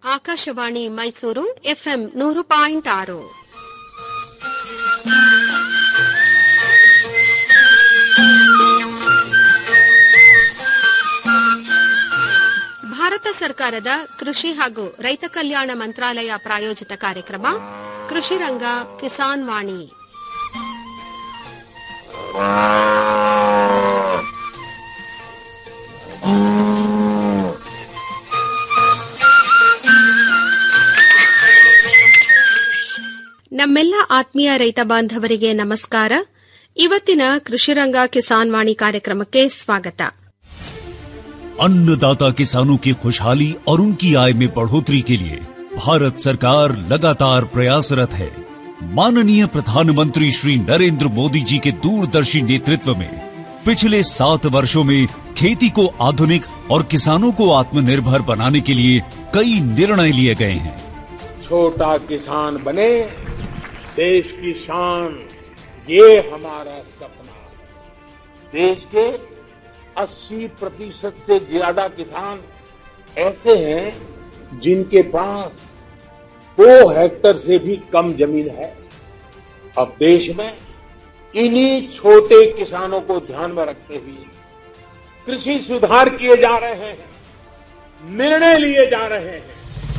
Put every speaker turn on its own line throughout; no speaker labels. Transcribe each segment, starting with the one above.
Akashvani Mysuru FM ನೂರು point ಆರು ಭಾರತ ಸರ್ಕಾರದ ಕೃಷಿ ಹಾಗೂ ರೈತ ಕಲ್ಯಾಣ ಮಂತ್ರಾಲಯ ಪ್ರಾಯೋಜಿತ ಕಾರ್ಯಕ್ರಮ ಕೃಷಿ ರಂಗ ಕಿಸಾನ್ ವಾಣಿ ನಮ್ಮೆಲ್ಲ ಆತ್ಮೀಯ ರೈತ ಬಾಂಧವರಿಗೆ ನಮಸ್ಕಾರ ಇವತ್ತಿನ ಕೃಷಿರಂಗ ಕಿಸಾನ್ ವಾಣಿ ಕಾರ್ಯಕ್ರಮಕ್ಕೆ ಸ್ವಾಗತ
अन्नदाता किसानों की खुशहाली और उनकी आय में बढ़ोतरी के लिए भारत सरकार लगातार प्रयासरत है माननीय प्रधानमंत्री श्री नरेंद्र मोदी जी के दूरदर्शी नेतृत्व में पिछले सात वर्षों में खेती को आधुनिक और किसानों को आत्मनिर्भर बनाने के लिए कई निर्णय लिए गए हैं
छोटा किसान बने देश की शान ये हमारा सपना है। देश के 80 प्रतिशत से ज्यादा किसान ऐसे हैं जिनके पास दो हेक्टर से भी कम जमीन है अब देश में इन्हीं छोटे किसानों को ध्यान में रखते हुए कृषि सुधार किए जा रहे हैं निर्णय लिए जा रहे हैं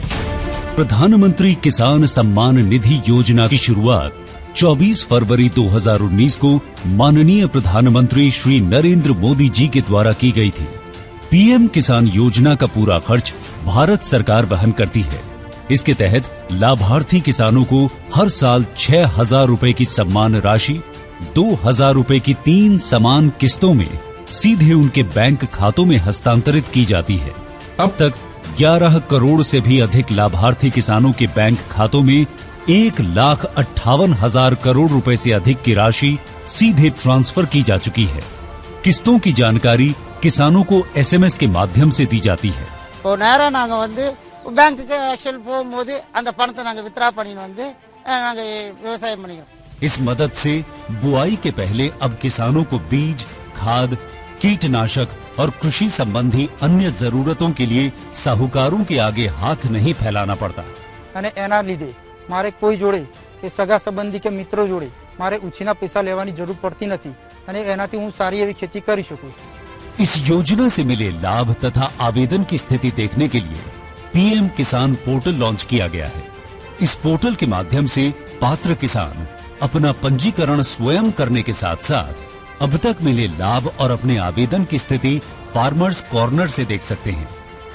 प्रधानमंत्री किसान सम्मान निधि योजना की शुरुआत 24 फरवरी 2019 को माननीय प्रधानमंत्री श्री नरेंद्र मोदी जी के द्वारा की गई थी पीएम किसान योजना का पूरा खर्च भारत सरकार वहन करती है इसके तहत लाभार्थी किसानों को हर साल छह हजार रूपए की सम्मान राशि दो हजार रूपए की तीन समान किस्तों में सीधे उनके बैंक खातों में हस्तांतरित की जाती है अब तक 11 करोड़ से भी अधिक लाभार्थी किसानों के बैंक खातों में एक लाख अट्ठावन हजार करोड़ रुपए से अधिक की राशि सीधे ट्रांसफर की जा चुकी है किस्तों की जानकारी किसानों को एसएमएस के माध्यम से दी जाती है
இப்போ நேராக நாங்கள் வந்து பேங்க்குக்கு ஆக்சுவல் போகும்போது அந்த பணத்தை நாங்கள் வித்ரா பண்ணின்னு வந்து நாங்கள் விவசாயம் பண்ணிக்கிறோம்
इस मदद से बुआई के पहले अब किसानों को बीज खाद कीटनाशक और कृषि संबंधी अन्य जरूरतों के लिए साहूकारों के आगे हाथ नहीं फैलाना पड़ता
અને એના લીધે મારે કોઈ જોડે કે સગા સંબંધી કે મિત્રો જોડે મારે ઉછીના પૈસા લેવાની જરૂર પડતી નથી અને એનાથી હું સારી એવી खेती કરી શકું છું
इस योजना से मिले लाभ तथा आवेदन की स्थिति देखने के लिए पीएम किसान पोर्टल लॉन्च किया गया है इस पोर्टल के माध्यम से पात्र किसान अपना पंजीकरण स्वयं करने के साथ साथ अब तक मिले लाभ और अपने आवेदन की स्थिति फार्मर्स कॉर्नर से देख सकते हैं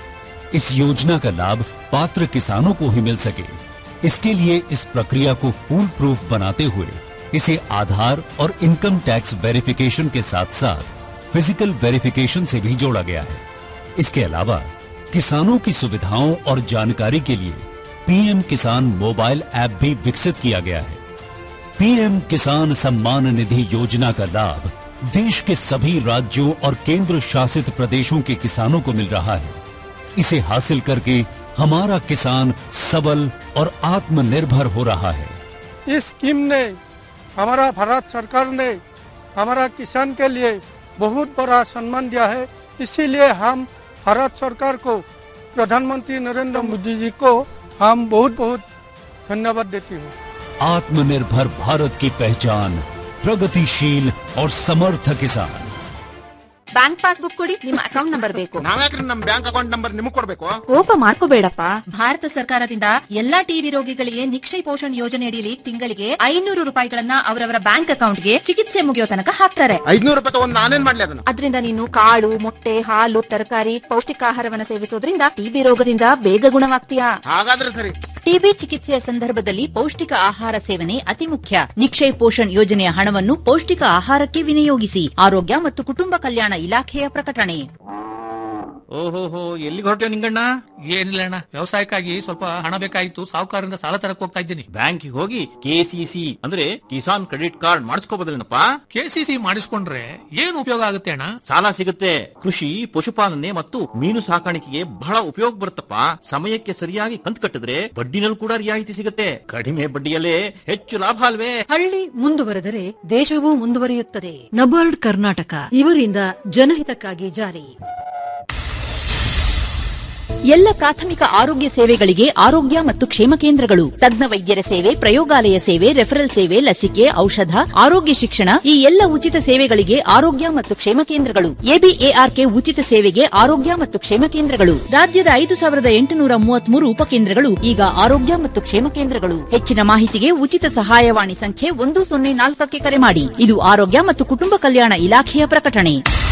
इस योजना का लाभ पात्र किसानों को ही मिल सके इसके लिए इस प्रक्रिया को फूल प्रूफ बनाते हुए इसे आधार और इनकम टैक्स वेरिफिकेशन के साथ साथ फिजिकल वेरिफिकेशन से भी जोड़ा गया है इसके अलावा किसानों की सुविधाओं और जानकारी के लिए पीएम किसान मोबाइल ऐप भी विकसित किया गया है पीएम किसान सम्मान निधि योजना का लाभ देश के सभी राज्यों और केंद्र शासित प्रदेशों के किसानों को मिल रहा है इसे हासिल करके हमारा किसान सबल और आत्मनिर्भर हो रहा है
इस स्कीम ने हमारा भारत सरकार ने हमारा किसान के लिए बहुत बड़ा सम्मान दिया है इसीलिए हम भारत सरकार को प्रधानमंत्री नरेंद्र मोदी जी को हम बहुत बहुत धन्यवाद देती हूँ
आत्मनिर्भर भारत की पहचान प्रगतिशील और समर्थ किसान
ಬ್ಯಾಂಕ್ ಪಾಸ್ಬುಕ್ ಕೊಡಿ ನಿಮ್ಮ ಅಕೌಂಟ್ ನಂಬರ್ ಬೇಕು
ನಾವ್ಯಾಕ್ರಿ ನಮ್ ಬ್ಯಾಂಕ್ ಅಕೌಂಟ್ ನಂಬರ್ ನಿಮಗ್ ಕೊಡ್ಬೇಕು
ಕೋಪ ಮಾಡ್ಕೋಬೇಡಪ್ಪ ಭಾರತ ಸರ್ಕಾರದಿಂದ ಎಲ್ಲಾ ಟಿಬಿ ರೋಗಿಗಳಿಗೆ ನಿಕ್ಷಯ ಪೋಷಣ್ ಯೋಜನೆ ಅಡಿಯಲ್ಲಿ ತಿಂಗಳಿಗೆ ಐನೂರು ರೂಪಾಯಿಗಳನ್ನ ಅವರವರ ಬ್ಯಾಂಕ್ ಅಕೌಂಟ್ಗೆ ಚಿಕಿತ್ಸೆ ಮುಗಿಯೋ ತನಕ ಹಾಕ್ತಾರೆ
ಐದ್ನೂರು ರೂಪಾಯಿ ತಗೊಂಡ್ ನಾನೇನ್ ಮಾಡ್ಲಿ ಅದನ್ನ
ಅದರಿಂದ ನೀನು ಕಾಳು ಮೊಟ್ಟೆ ಹಾಲು ತರಕಾರಿ ಪೌಷ್ಟಿಕಾಹಾರವನ್ನ ಸೇವಿಸೋದ್ರಿಂದ ಟಿಬಿ ರೋಗದಿಂದ ಬೇಗ ಗುಣವಾಗ್ತೀಯಾ
ಹಾಗಾದ್ರೆ ಸರಿ
ಟಿಬಿ ಚಿಕಿತ್ಸೆಯ ಸಂದರ್ಭದಲ್ಲಿ ಪೌಷ್ಟಿಕ ಆಹಾರ ಸೇವನೆ ಅತಿ ಮುಖ್ಯ ನಿಕ್ಷಯ್ ಪೋಷಣ್ ಯೋಜನೆಯ ಹಣವನ್ನು ಪೌಷ್ಟಿಕ ಆಹಾರಕ್ಕೆ ವಿನಿಯೋಗಿಸಿ ಆರೋಗ್ಯ ಮತ್ತು ಕುಟುಂಬ ಕಲ್ಯಾಣ ಇಲಾಖೆಯ ಪ್ರಕಟಣೆ
ಓಹೋಹೋ ಎಲ್ಲಿಗೆ ಹೊರಟ್ಯೋ ನಿಂಗಣ್ಣ ಏನಿಲ್ಲ ಅಣ್ಣ ವ್ಯವಸಾಯಕ್ಕಾಗಿ ಸ್ವಲ್ಪ ಹಣ ಬೇಕಾಗಿತ್ತು ಸಾಹುಕಾರರಿಂದ ಸಾಲ ತರಕ್ ಹೋಗ್ತಾ ಇದ್ದೀನಿ
ಬ್ಯಾಂಕಿಗೆ ಹೋಗಿ ಕೆಸಿಸಿ ಅಂದ್ರೆ ಕಿಸಾನ್ ಕ್ರೆಡಿಟ್ ಕಾರ್ಡ್ ಮಾಡಿಸ್ಕೋಬೋದಲ್ಲೇನಪ್ಪ
ಕೆಸಿಸಿ ಮಾಡಿಸ್ಕೊಂಡ್ರೆ ಏನ್ ಉಪಯೋಗ ಆಗುತ್ತೆ ಅಣ್ಣ
ಸಾಲ ಸಿಗುತ್ತೆ ಕೃಷಿ ಪಶುಪಾಲನೆ ಮತ್ತು ಮೀನು ಸಾಕಾಣಿಕೆಗೆ ಬಹಳ ಉಪಯೋಗ ಬರುತ್ತಪ್ಪ ಸಮಯಕ್ಕೆ ಸರಿಯಾಗಿ ಕಂತು ಕಟ್ಟಿದ್ರೆ ಬಡ್ಡಿನಲ್ಲಿ ಕೂಡ ರಿಯಾಯಿತಿ ಸಿಗುತ್ತೆ ಕಡಿಮೆ ಬಡ್ಡಿಯಲ್ಲೇ ಹೆಚ್ಚು ಲಾಭ ಅಲ್ವೇ
ಹಳ್ಳಿ ಮುಂದುವರೆದರೆ ದೇಶವೂ ಮುಂದುವರಿಯುತ್ತದೆ ನಬಾರ್ಡ್ ಕರ್ನಾಟಕ ಇವರಿಂದ ಜನಹಿತಕ್ಕಾಗಿ ಜಾರಿ
ಎಲ್ಲ ಪ್ರಾಥಮಿಕ ಆರೋಗ್ಯ ಸೇವೆಗಳಿಗೆ ಆರೋಗ್ಯ ಮತ್ತು ಕ್ಷೇಮ ಕೇಂದ್ರಗಳು ತಜ್ಞ ವೈದ್ಯರ ಸೇವೆ ಪ್ರಯೋಗಾಲಯ ಸೇವೆ ರೆಫರಲ್ ಸೇವೆ ಲಸಿಕೆ ಔಷಧ ಆರೋಗ್ಯ ಶಿಕ್ಷಣ ಈ ಎಲ್ಲ ಉಚಿತ ಸೇವೆಗಳಿಗೆ ಆರೋಗ್ಯ ಮತ್ತು ಕ್ಷೇಮ ಕೇಂದ್ರಗಳು ಎಬಿಎಆರ್ಕೆ ಉಚಿತ ಸೇವೆಗೆ ಆರೋಗ್ಯ ಮತ್ತು ಕ್ಷೇಮ ಕೇಂದ್ರಗಳು ರಾಜ್ಯದ ಐದು ಸಾವಿರದ ಎಂಟುನೂರ ಮೂವತ್ಮೂರು ಉಪಕೇಂದ್ರಗಳು ಈಗ ಆರೋಗ್ಯ ಮತ್ತು ಕ್ಷೇಮ ಕೇಂದ್ರಗಳು ಹೆಚ್ಚಿನ ಮಾಹಿತಿಗೆ ಉಚಿತ ಸಹಾಯವಾಣಿ ಸಂಖ್ಯೆ ಒಂದು ಸೊನ್ನೆ ನಾಲ್ಕಕ್ಕೆ ಕರೆ ಮಾಡಿ ಇದು ಆರೋಗ್ಯ ಮತ್ತು ಕುಟುಂಬ ಕಲ್ಯಾಣ ಇಲಾಖೆಯ ಪ್ರಕಟಣೆ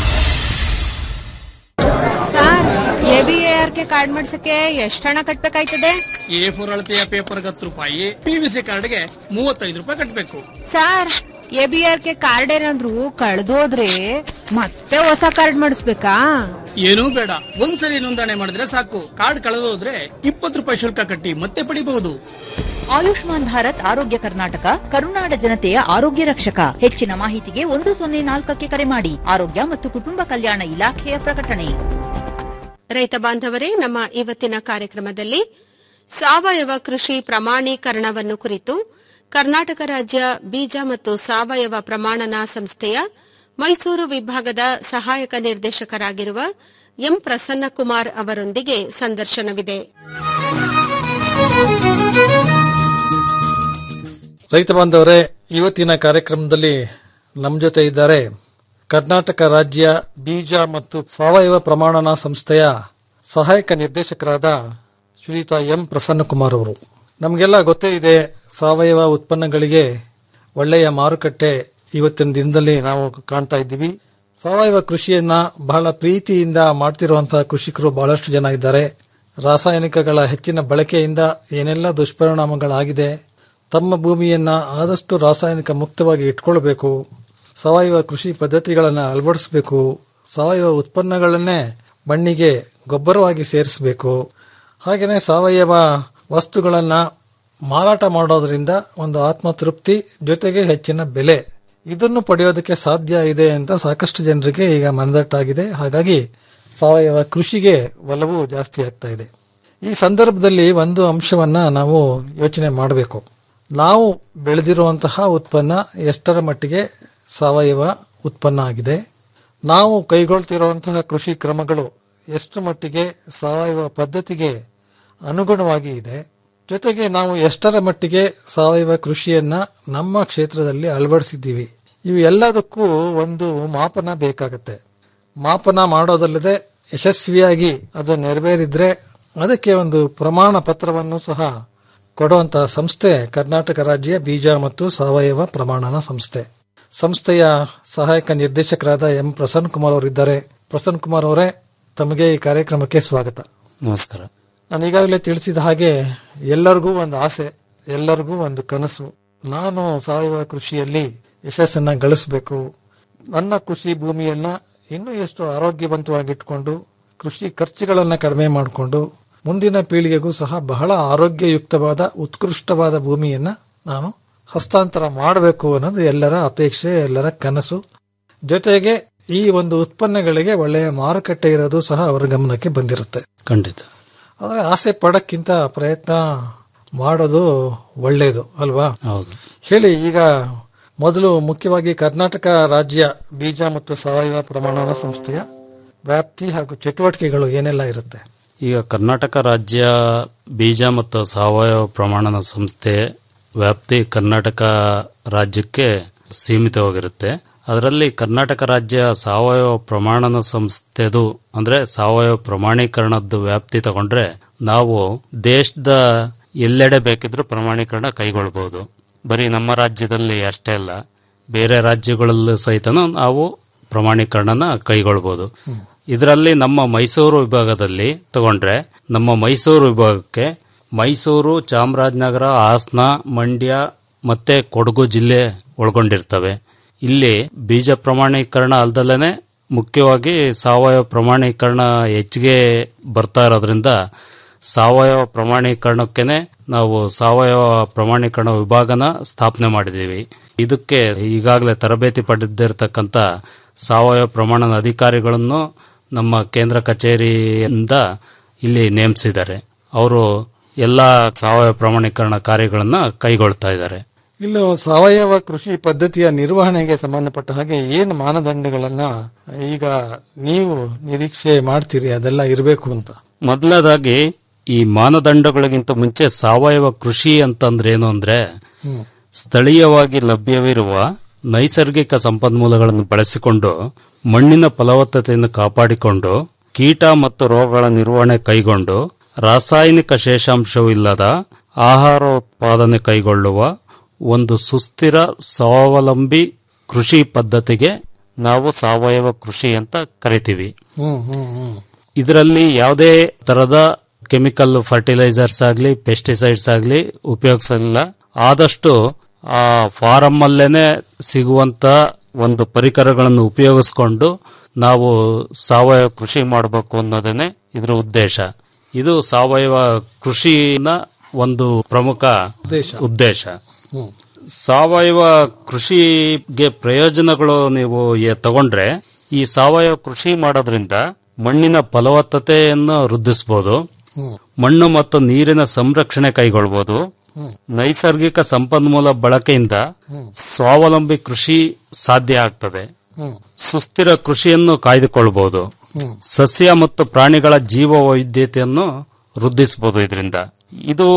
ಸರ್ ಎಬಿಎಆರ್ಕೆ ಕಾರ್ಡ್ ಮಾಡ್ಸಕ್ಕೆ ಎಷ್ಟು ಹಣ ಕಟ್ಬೇಕಾಯ್ತದೆ
ಎ ಫೋರ್ ಅಳತೆಯ ಪೇಪರ್ ಹತ್ತು ರೂಪಾಯಿ ಪಿವಿಸಿ ಕಾರ್ಡ್ಗೆ ಮೂವತ್ತೈದು ರೂಪಾಯಿ ಕಟ್ಟಬೇಕು
ಸರ್ ಎಬಿಆರ್ಕೆ ಕಾರ್ಡ್ ಏನಾದ್ರು ಕಳ್ದೋದ್ರೆ ಮತ್ತೆ ಹೊಸ ಕಾರ್ಡ್ ಮಾಡಿಸ್ಬೇಕಾ
ಏನೂ ಬೇಡ ಒಂದ್ಸರಿ ನೋಂದಣಿ ಮಾಡಿದ್ರೆ ಸಾಕು ಕಾರ್ಡ್ ಕಳೆದೋದ್ರೆ ಇಪ್ಪತ್ತು ರೂಪಾಯಿ ಶುಲ್ಕ ಕಟ್ಟಿ ಮತ್ತೆ ಪಡಿಬಹುದು
ಆಯುಷ್ಮಾನ್ ಭಾರತ್ ಆರೋಗ್ಯ ಕರ್ನಾಟಕ ಕರುನಾಡ ಜನತೆಯ ಆರೋಗ್ಯ ರಕ್ಷಕ ಹೆಚ್ಚಿನ ಮಾಹಿತಿಗೆ ಒಂದು ಸೊನ್ನೆ ನಾಲ್ಕಕ್ಕೆ ಕರೆ ಮಾಡಿ ಆರೋಗ್ಯ ಮತ್ತು ಕುಟುಂಬ ಕಲ್ಯಾಣ ಇಲಾಖೆಯ ಪ್ರಕಟಣೆ
ರೈತ ಬಾಂಧವರೇ ನಮ್ಮ ಇವತ್ತಿನ ಕಾರ್ಯಕ್ರಮದಲ್ಲಿ ಸಾವಯವ ಕೃಷಿ ಪ್ರಮಾಣೀಕರಣವನ್ನು ಕುರಿತು ಕರ್ನಾಟಕ ರಾಜ್ಯ ಬೀಜ ಮತ್ತು ಸಾವಯವ ಪ್ರಮಾಣನ ಸಂಸ್ಥೆಯ ಮೈಸೂರು ವಿಭಾಗದ ಸಹಾಯಕ ನಿರ್ದೇಶಕರಾಗಿರುವ ಎಂ ಪ್ರಸನ್ನಕುಮಾರ್ ಅವರೊಂದಿಗೆ ಸಂದರ್ಶನವಿದೆ
ರೈತ ಬಾಂಧವರೇ ಇವತ್ತಿನ ಕಾರ್ಯಕ್ರಮದಲ್ಲಿ ನಮ್ಮ ಜೊತೆ ಇದ್ದಾರೆ ಕರ್ನಾಟಕ ರಾಜ್ಯ ಬೀಜ ಮತ್ತು ಸಾವಯವ ಪ್ರಮಾಣನ ಸಂಸ್ಥೆಯ ಸಹಾಯಕ ನಿರ್ದೇಶಕರಾದ ಶ್ರೀಯುತ ಎಂ ಪ್ರಸನ್ನಕುಮಾರ್ ಅವರು ನಮಗೆಲ್ಲ ಗೊತ್ತೇ ಇದೆ ಸಾವಯವ ಉತ್ಪನ್ನಗಳಿಗೆ ಒಳ್ಳೆಯ ಮಾರುಕಟ್ಟೆ ಇವತ್ತಿನ ದಿನದಲ್ಲಿ ನಾವು ಕಾಣ್ತಾ ಇದ್ದೀವಿ ಸಾವಯವ ಕೃಷಿಯನ್ನ ಬಹಳ ಪ್ರೀತಿಯಿಂದ ಮಾಡ್ತಿರುವಂತಹ ಕೃಷಿಕರು ಬಹಳಷ್ಟು ಜನ ಇದ್ದಾರೆ ರಾಸಾಯನಿಕಗಳ ಹೆಚ್ಚಿನ ಬಳಕೆಯಿಂದ ಏನೆಲ್ಲ ದುಷ್ಪರಿಣಾಮಗಳಾಗಿದೆ ತಮ್ಮ ಭೂಮಿಯನ್ನ ಆದಷ್ಟು ರಾಸಾಯನಿಕ ಮುಕ್ತವಾಗಿ ಇಟ್ಕೊಳ್ಬೇಕು ಸಾವಯವ ಕೃಷಿ ಪದ್ಧತಿಗಳನ್ನು ಅಳವಡಿಸಬೇಕು ಸಾವಯವ ಉತ್ಪನ್ನಗಳನ್ನೇ ಮಣ್ಣಿಗೆ ಗೊಬ್ಬರವಾಗಿ ಸೇರಿಸಬೇಕು ಹಾಗೆಯೇ ಸಾವಯವ ವಸ್ತುಗಳನ್ನು ಮಾರಾಟ ಮಾಡೋದ್ರಿಂದ ಒಂದು ಆತ್ಮತೃಪ್ತಿ ಜೊತೆಗೆ ಹೆಚ್ಚಿನ ಬೆಲೆ ಇದನ್ನು ಪಡೆಯೋದಕ್ಕೆ ಸಾಧ್ಯ ಇದೆ ಅಂತ ಸಾಕಷ್ಟು ಜನರಿಗೆ ಈಗ ಮನದಟ್ಟಾಗಿದೆ ಹಾಗಾಗಿ ಸಾವಯವ ಕೃಷಿಗೆ ಒಲವು ಜಾಸ್ತಿ ಆಗ್ತಾ ಇದೆ ಈ ಸಂದರ್ಭದಲ್ಲಿ ಒಂದು ಅಂಶವನ್ನ ನಾವು ಯೋಚನೆ ಮಾಡಬೇಕು ನಾವು ಬೆಳೆದಿರುವಂತಹ ಉತ್ಪನ್ನ ಎಷ್ಟರ ಮಟ್ಟಿಗೆ ಸಾವಯವ ಉತ್ಪನ್ನ ಆಗಿದೆ ನಾವು ಕೈಗೊಳ್ತಿರುವಂತಹ ಕೃಷಿ ಕ್ರಮಗಳು ಎಷ್ಟು ಮಟ್ಟಿಗೆ ಸಾವಯವ ಪದ್ಧತಿಗೆ ಅನುಗುಣವಾಗಿ ಇದೆ ಜೊತೆಗೆ ನಾವು ಎಷ್ಟರ ಮಟ್ಟಿಗೆ ಸಾವಯವ ಕೃಷಿಯನ್ನ ನಮ್ಮ ಕ್ಷೇತ್ರದಲ್ಲಿ ಅಳವಡಿಸಿದ್ದೀವಿ ಇವು ಎಲ್ಲದಕ್ಕೂ ಒಂದು ಮಾಪನ ಬೇಕಾಗುತ್ತೆ ಮಾಪನ ಮಾಡೋದಲ್ಲದೆ ಯಶಸ್ವಿಯಾಗಿ ಅದು ನೆರವೇರಿದ್ರೆ ಅದಕ್ಕೆ ಒಂದು ಪ್ರಮಾಣ ಪತ್ರವನ್ನು ಸಹ ಕೊಡುವಂತಹ ಸಂಸ್ಥೆ ಕರ್ನಾಟಕ ರಾಜ್ಯ ಬೀಜ ಮತ್ತು ಸಾವಯವ ಪ್ರಮಾಣನ ಸಂಸ್ಥೆ ಸಂಸ್ಥೆಯ ಸಹಾಯಕ ನಿರ್ದೇಶಕರಾದ ಎಂ ಪ್ರಸನ್ನ ಕುಮಾರ್ ಅವರಿದ್ದಾರೆ ಪ್ರಸನ್ನ ಕುಮಾರ್ ಅವರೇ ತಮಗೆ ಈ ಕಾರ್ಯಕ್ರಮಕ್ಕೆ ಸ್ವಾಗತ
ನಮಸ್ಕಾರ
ನಾನು ಈಗಾಗಲೇ ತಿಳಿಸಿದ ಹಾಗೆ ಎಲ್ಲರಿಗೂ ಒಂದು ಆಸೆ ಎಲ್ಲರಿಗೂ ಒಂದು ಕನಸು ನಾನು ಸಾವಯವ ಕೃಷಿಯಲ್ಲಿ ಯಶಸ್ಸನ್ನ ಗಳಿಸಬೇಕು ನನ್ನ ಕೃಷಿ ಭೂಮಿಯನ್ನ ಇನ್ನೂ ಎಷ್ಟು ಆರೋಗ್ಯವಂತವಾಗಿಟ್ಕೊಂಡು ಕೃಷಿ ಖರ್ಚುಗಳನ್ನ ಕಡಿಮೆ ಮಾಡಿಕೊಂಡು ಮುಂದಿನ ಪೀಳಿಗೆಗೂ ಸಹ ಬಹಳ ಆರೋಗ್ಯಯುಕ್ತವಾದ ಉತ್ಕೃಷ್ಟವಾದ ಭೂಮಿಯನ್ನ ನಾನು ಹಸ್ತಾಂತರ ಮಾಡಬೇಕು ಅನ್ನೋದು ಎಲ್ಲರ ಅಪೇಕ್ಷೆ ಎಲ್ಲರ ಕನಸು ಜೊತೆಗೆ ಈ ಒಂದು ಉತ್ಪನ್ನಗಳಿಗೆ ಒಳ್ಳೆಯ ಮಾರುಕಟ್ಟೆ ಇರೋದು ಸಹ ಅವರ ಗಮನಕ್ಕೆ ಬಂದಿರುತ್ತೆ
ಖಂಡಿತ
ಆದರೆ ಆಸೆ ಪಡಕ್ಕಿಂತ ಪ್ರಯತ್ನ ಮಾಡೋದು ಒಳ್ಳೆಯದು ಅಲ್ವಾ
ಹೌದು
ಹೇಳಿ ಈಗ ಮೊದಲು ಮುಖ್ಯವಾಗಿ ಕರ್ನಾಟಕ ರಾಜ್ಯ ಬೀಜ ಮತ್ತು ಸಾವಯವ ಪ್ರಮಾಣನ ಸಂಸ್ಥೆಯ ವ್ಯಾಪ್ತಿ ಹಾಗೂ ಚಟುವಟಿಕೆಗಳು ಏನೆಲ್ಲ ಇರುತ್ತೆ
ಈಗ ಕರ್ನಾಟಕ ರಾಜ್ಯ ಬೀಜ ಮತ್ತು ಸಾವಯವ ಪ್ರಮಾಣನ ಸಂಸ್ಥೆ ವ್ಯಾಪ್ತಿ ಕರ್ನಾಟಕ ರಾಜ್ಯಕ್ಕೆ ಸೀಮಿತವಾಗಿರುತ್ತೆ ಅದರಲ್ಲಿ ಕರ್ನಾಟಕ ರಾಜ್ಯ ಸಾವಯವ ಪ್ರಮಾಣನ ಸಂಸ್ಥೆದು ಅಂದ್ರೆ ಸಾವಯವ ಪ್ರಮಾಣೀಕರಣದ ವ್ಯಾಪ್ತಿ ತಗೊಂಡ್ರೆ ನಾವು ದೇಶದ ಎಲ್ಲೆಡೆ ಬೇಕಿದ್ರೂ ಪ್ರಮಾಣೀಕರಣ ಕೈಗೊಳ್ಳಬಹುದು ಬರೀ ನಮ್ಮ ರಾಜ್ಯದಲ್ಲಿ ಅಷ್ಟೇ ಅಲ್ಲ ಬೇರೆ ರಾಜ್ಯಗಳಲ್ಲೂ ಸಹಿತ ನಾವು ಪ್ರಮಾಣೀಕರಣನ ಕೈಗೊಳ್ಬಹುದು ಇದರಲ್ಲಿ ನಮ್ಮ ಮೈಸೂರು ವಿಭಾಗದಲ್ಲಿ ತಗೊಂಡ್ರೆ ನಮ್ಮ ಮೈಸೂರು ವಿಭಾಗಕ್ಕೆ ಮೈಸೂರು ಚಾಮರಾಜನಗರ ಹಾಸನ ಮಂಡ್ಯ ಮತ್ತೆ ಕೊಡಗು ಜಿಲ್ಲೆ ಒಳಗೊಂಡಿರ್ತವೆ ಇಲ್ಲಿ ಬೀಜ ಪ್ರಮಾಣೀಕರಣ ಅಲ್ದಲೇನೆ ಮುಖ್ಯವಾಗಿ ಸಾವಯವ ಪ್ರಮಾಣೀಕರಣ ಹೆಚ್ಚಿಗೆ ಬರ್ತಾ ಇರೋದ್ರಿಂದ ಸಾವಯವ ಪ್ರಮಾಣೀಕರಣಕ್ಕೇನೆ ನಾವು ಸಾವಯವ ಪ್ರಮಾಣೀಕರಣ ವಿಭಾಗನ ಸ್ಥಾಪನೆ ಮಾಡಿದ್ದೀವಿ ಇದಕ್ಕೆ ಈಗಾಗಲೇ ತರಬೇತಿ ಪಡೆದಿರ್ತಕ್ಕಂಥ ಸಾವಯವ ಪ್ರಮಾಣದ ಅಧಿಕಾರಿಗಳನ್ನು ನಮ್ಮ ಕೇಂದ್ರ ಕಚೇರಿಯಿಂದ ಇಲ್ಲಿ ನೇಮಿಸಿದ್ದಾರೆ ಅವರು ಎಲ್ಲ ಸಾವಯವ ಪ್ರಮಾಣೀಕರಣ ಕಾರ್ಯಗಳನ್ನ ಕೈಗೊಳ್ತಾ ಇದ್ದಾರೆ
ಇನ್ನು ಸಾವಯವ ಕೃಷಿ ಪದ್ಧತಿಯ ನಿರ್ವಹಣೆಗೆ ಸಂಬಂಧಪಟ್ಟ ಹಾಗೆ ಏನು ಮಾನದಂಡಗಳನ್ನ ಈಗ ನೀವು ನಿರೀಕ್ಷೆ ಮಾಡ್ತೀರಿ ಅದೆಲ್ಲ ಇರಬೇಕು ಅಂತ
ಮೊದಲನೇದಾಗಿ ಈ ಮಾನದಂಡಗಳಿಗಿಂತ ಮುಂಚೆ ಸಾವಯವ ಕೃಷಿ ಅಂತಂದ್ರೆ ಏನು ಅಂದ್ರೆ
ಹ್ಮ್.
ಸ್ಥಳೀಯವಾಗಿ ಲಭ್ಯವಿರುವ ನೈಸರ್ಗಿಕ ಸಂಪನ್ಮೂಲಗಳನ್ನು ಬಳಸಿಕೊಂಡು ಮಣ್ಣಿನ ಫಲವತ್ತತೆಯನ್ನು ಕಾಪಾಡಿಕೊಂಡು ಕೀಟ ಮತ್ತು ರೋಗಗಳ ನಿರ್ವಹಣೆ ಕೈಗೊಂಡು ರಾಸಾಯನಿಕ ಶೇಷಾಂಶವೂ ಇಲ್ಲದ ಆಹಾರ ಉತ್ಪಾದನೆ ಕೈಗೊಳ್ಳುವ ಒಂದು ಸುಸ್ಥಿರ ಸ್ವಾವಲಂಬಿ ಕೃಷಿ ಪದ್ಧತಿಗೆ ನಾವು ಸಾವಯವ ಕೃಷಿ ಅಂತ ಕರಿತೀವಿ
ಹ್ಮ್ ಹ್ಮ್ ಹ್ಮ್
ಇದರಲ್ಲಿ ಯಾವುದೇ ತರದ ಕೆಮಿಕಲ್ ಫರ್ಟಿಲೈಸರ್ಸ್ ಆಗಲಿ ಪೆಸ್ಟಿಸೈಡ್ಸ್ ಆಗಲಿ ಉಪಯೋಗಿಸಲಿಲ್ಲ ಆದಷ್ಟು ಆ ಫಾರಂ ಅಲ್ಲೇನೆ ಸಿಗುವಂತ ಒಂದು ಪರಿಕರಗಳನ್ನು ಉಪಯೋಗಿಸ್ಕೊಂಡು ನಾವು ಸಾವಯವ ಕೃಷಿ ಮಾಡಬೇಕು ಅನ್ನೋದೇನೆ ಇದರ ಉದ್ದೇಶ ಇದು ಸಾವಯವ ಕೃಷಿನ ಒಂದು ಪ್ರಮುಖ
ಉದ್ದೇಶ.
ಉದ್ದೇಶ
ಹ್ಮ್.
ಸಾವಯವ ಕೃಷಿಗೆ ಪ್ರಯೋಜನಗಳು ನೀವು ಎ- ತಗೊಂಡ್ರೆ ಈ ಸಾವಯವ ಕೃಷಿ ಮಾಡೋದ್ರಿಂದ ಮಣ್ಣಿನ ಫಲವತ್ತತೆಯನ್ನು ವೃದ್ಧಿಸಬಹುದು
ಹ್ಮ್.
ಮಣ್ಣು ಮತ್ತು ನೀರಿನ ಸಂರಕ್ಷಣೆ ಕೈಗೊಳ್ಬಹುದು
ಹ್ಮ್.
ನೈಸರ್ಗಿಕ ಸಂಪನ್ಮೂಲ ಬಳಕೆಯಿಂದ
ಹ್ಮ್.
ಸ್ವಾವಲಂಬಿ ಕೃಷಿ ಸಾಧ್ಯ ಆಗ್ತದೆ
ಹ್ಮ್.
ಸುಸ್ಥಿರ ಕೃಷಿಯನ್ನು ಕಾಯ್ದುಕೊಳ್ಬಹುದು
ಹ್ಮ್.
ಸಸ್ಯ ಮತ್ತು ಪ್ರಾಣಿಗಳ ಜೀವ ವೈವಿಧ್ಯತೆಯನ್ನು ವೃದ್ಧಿಸಬಹುದು ಇದರಿಂದ ಇದು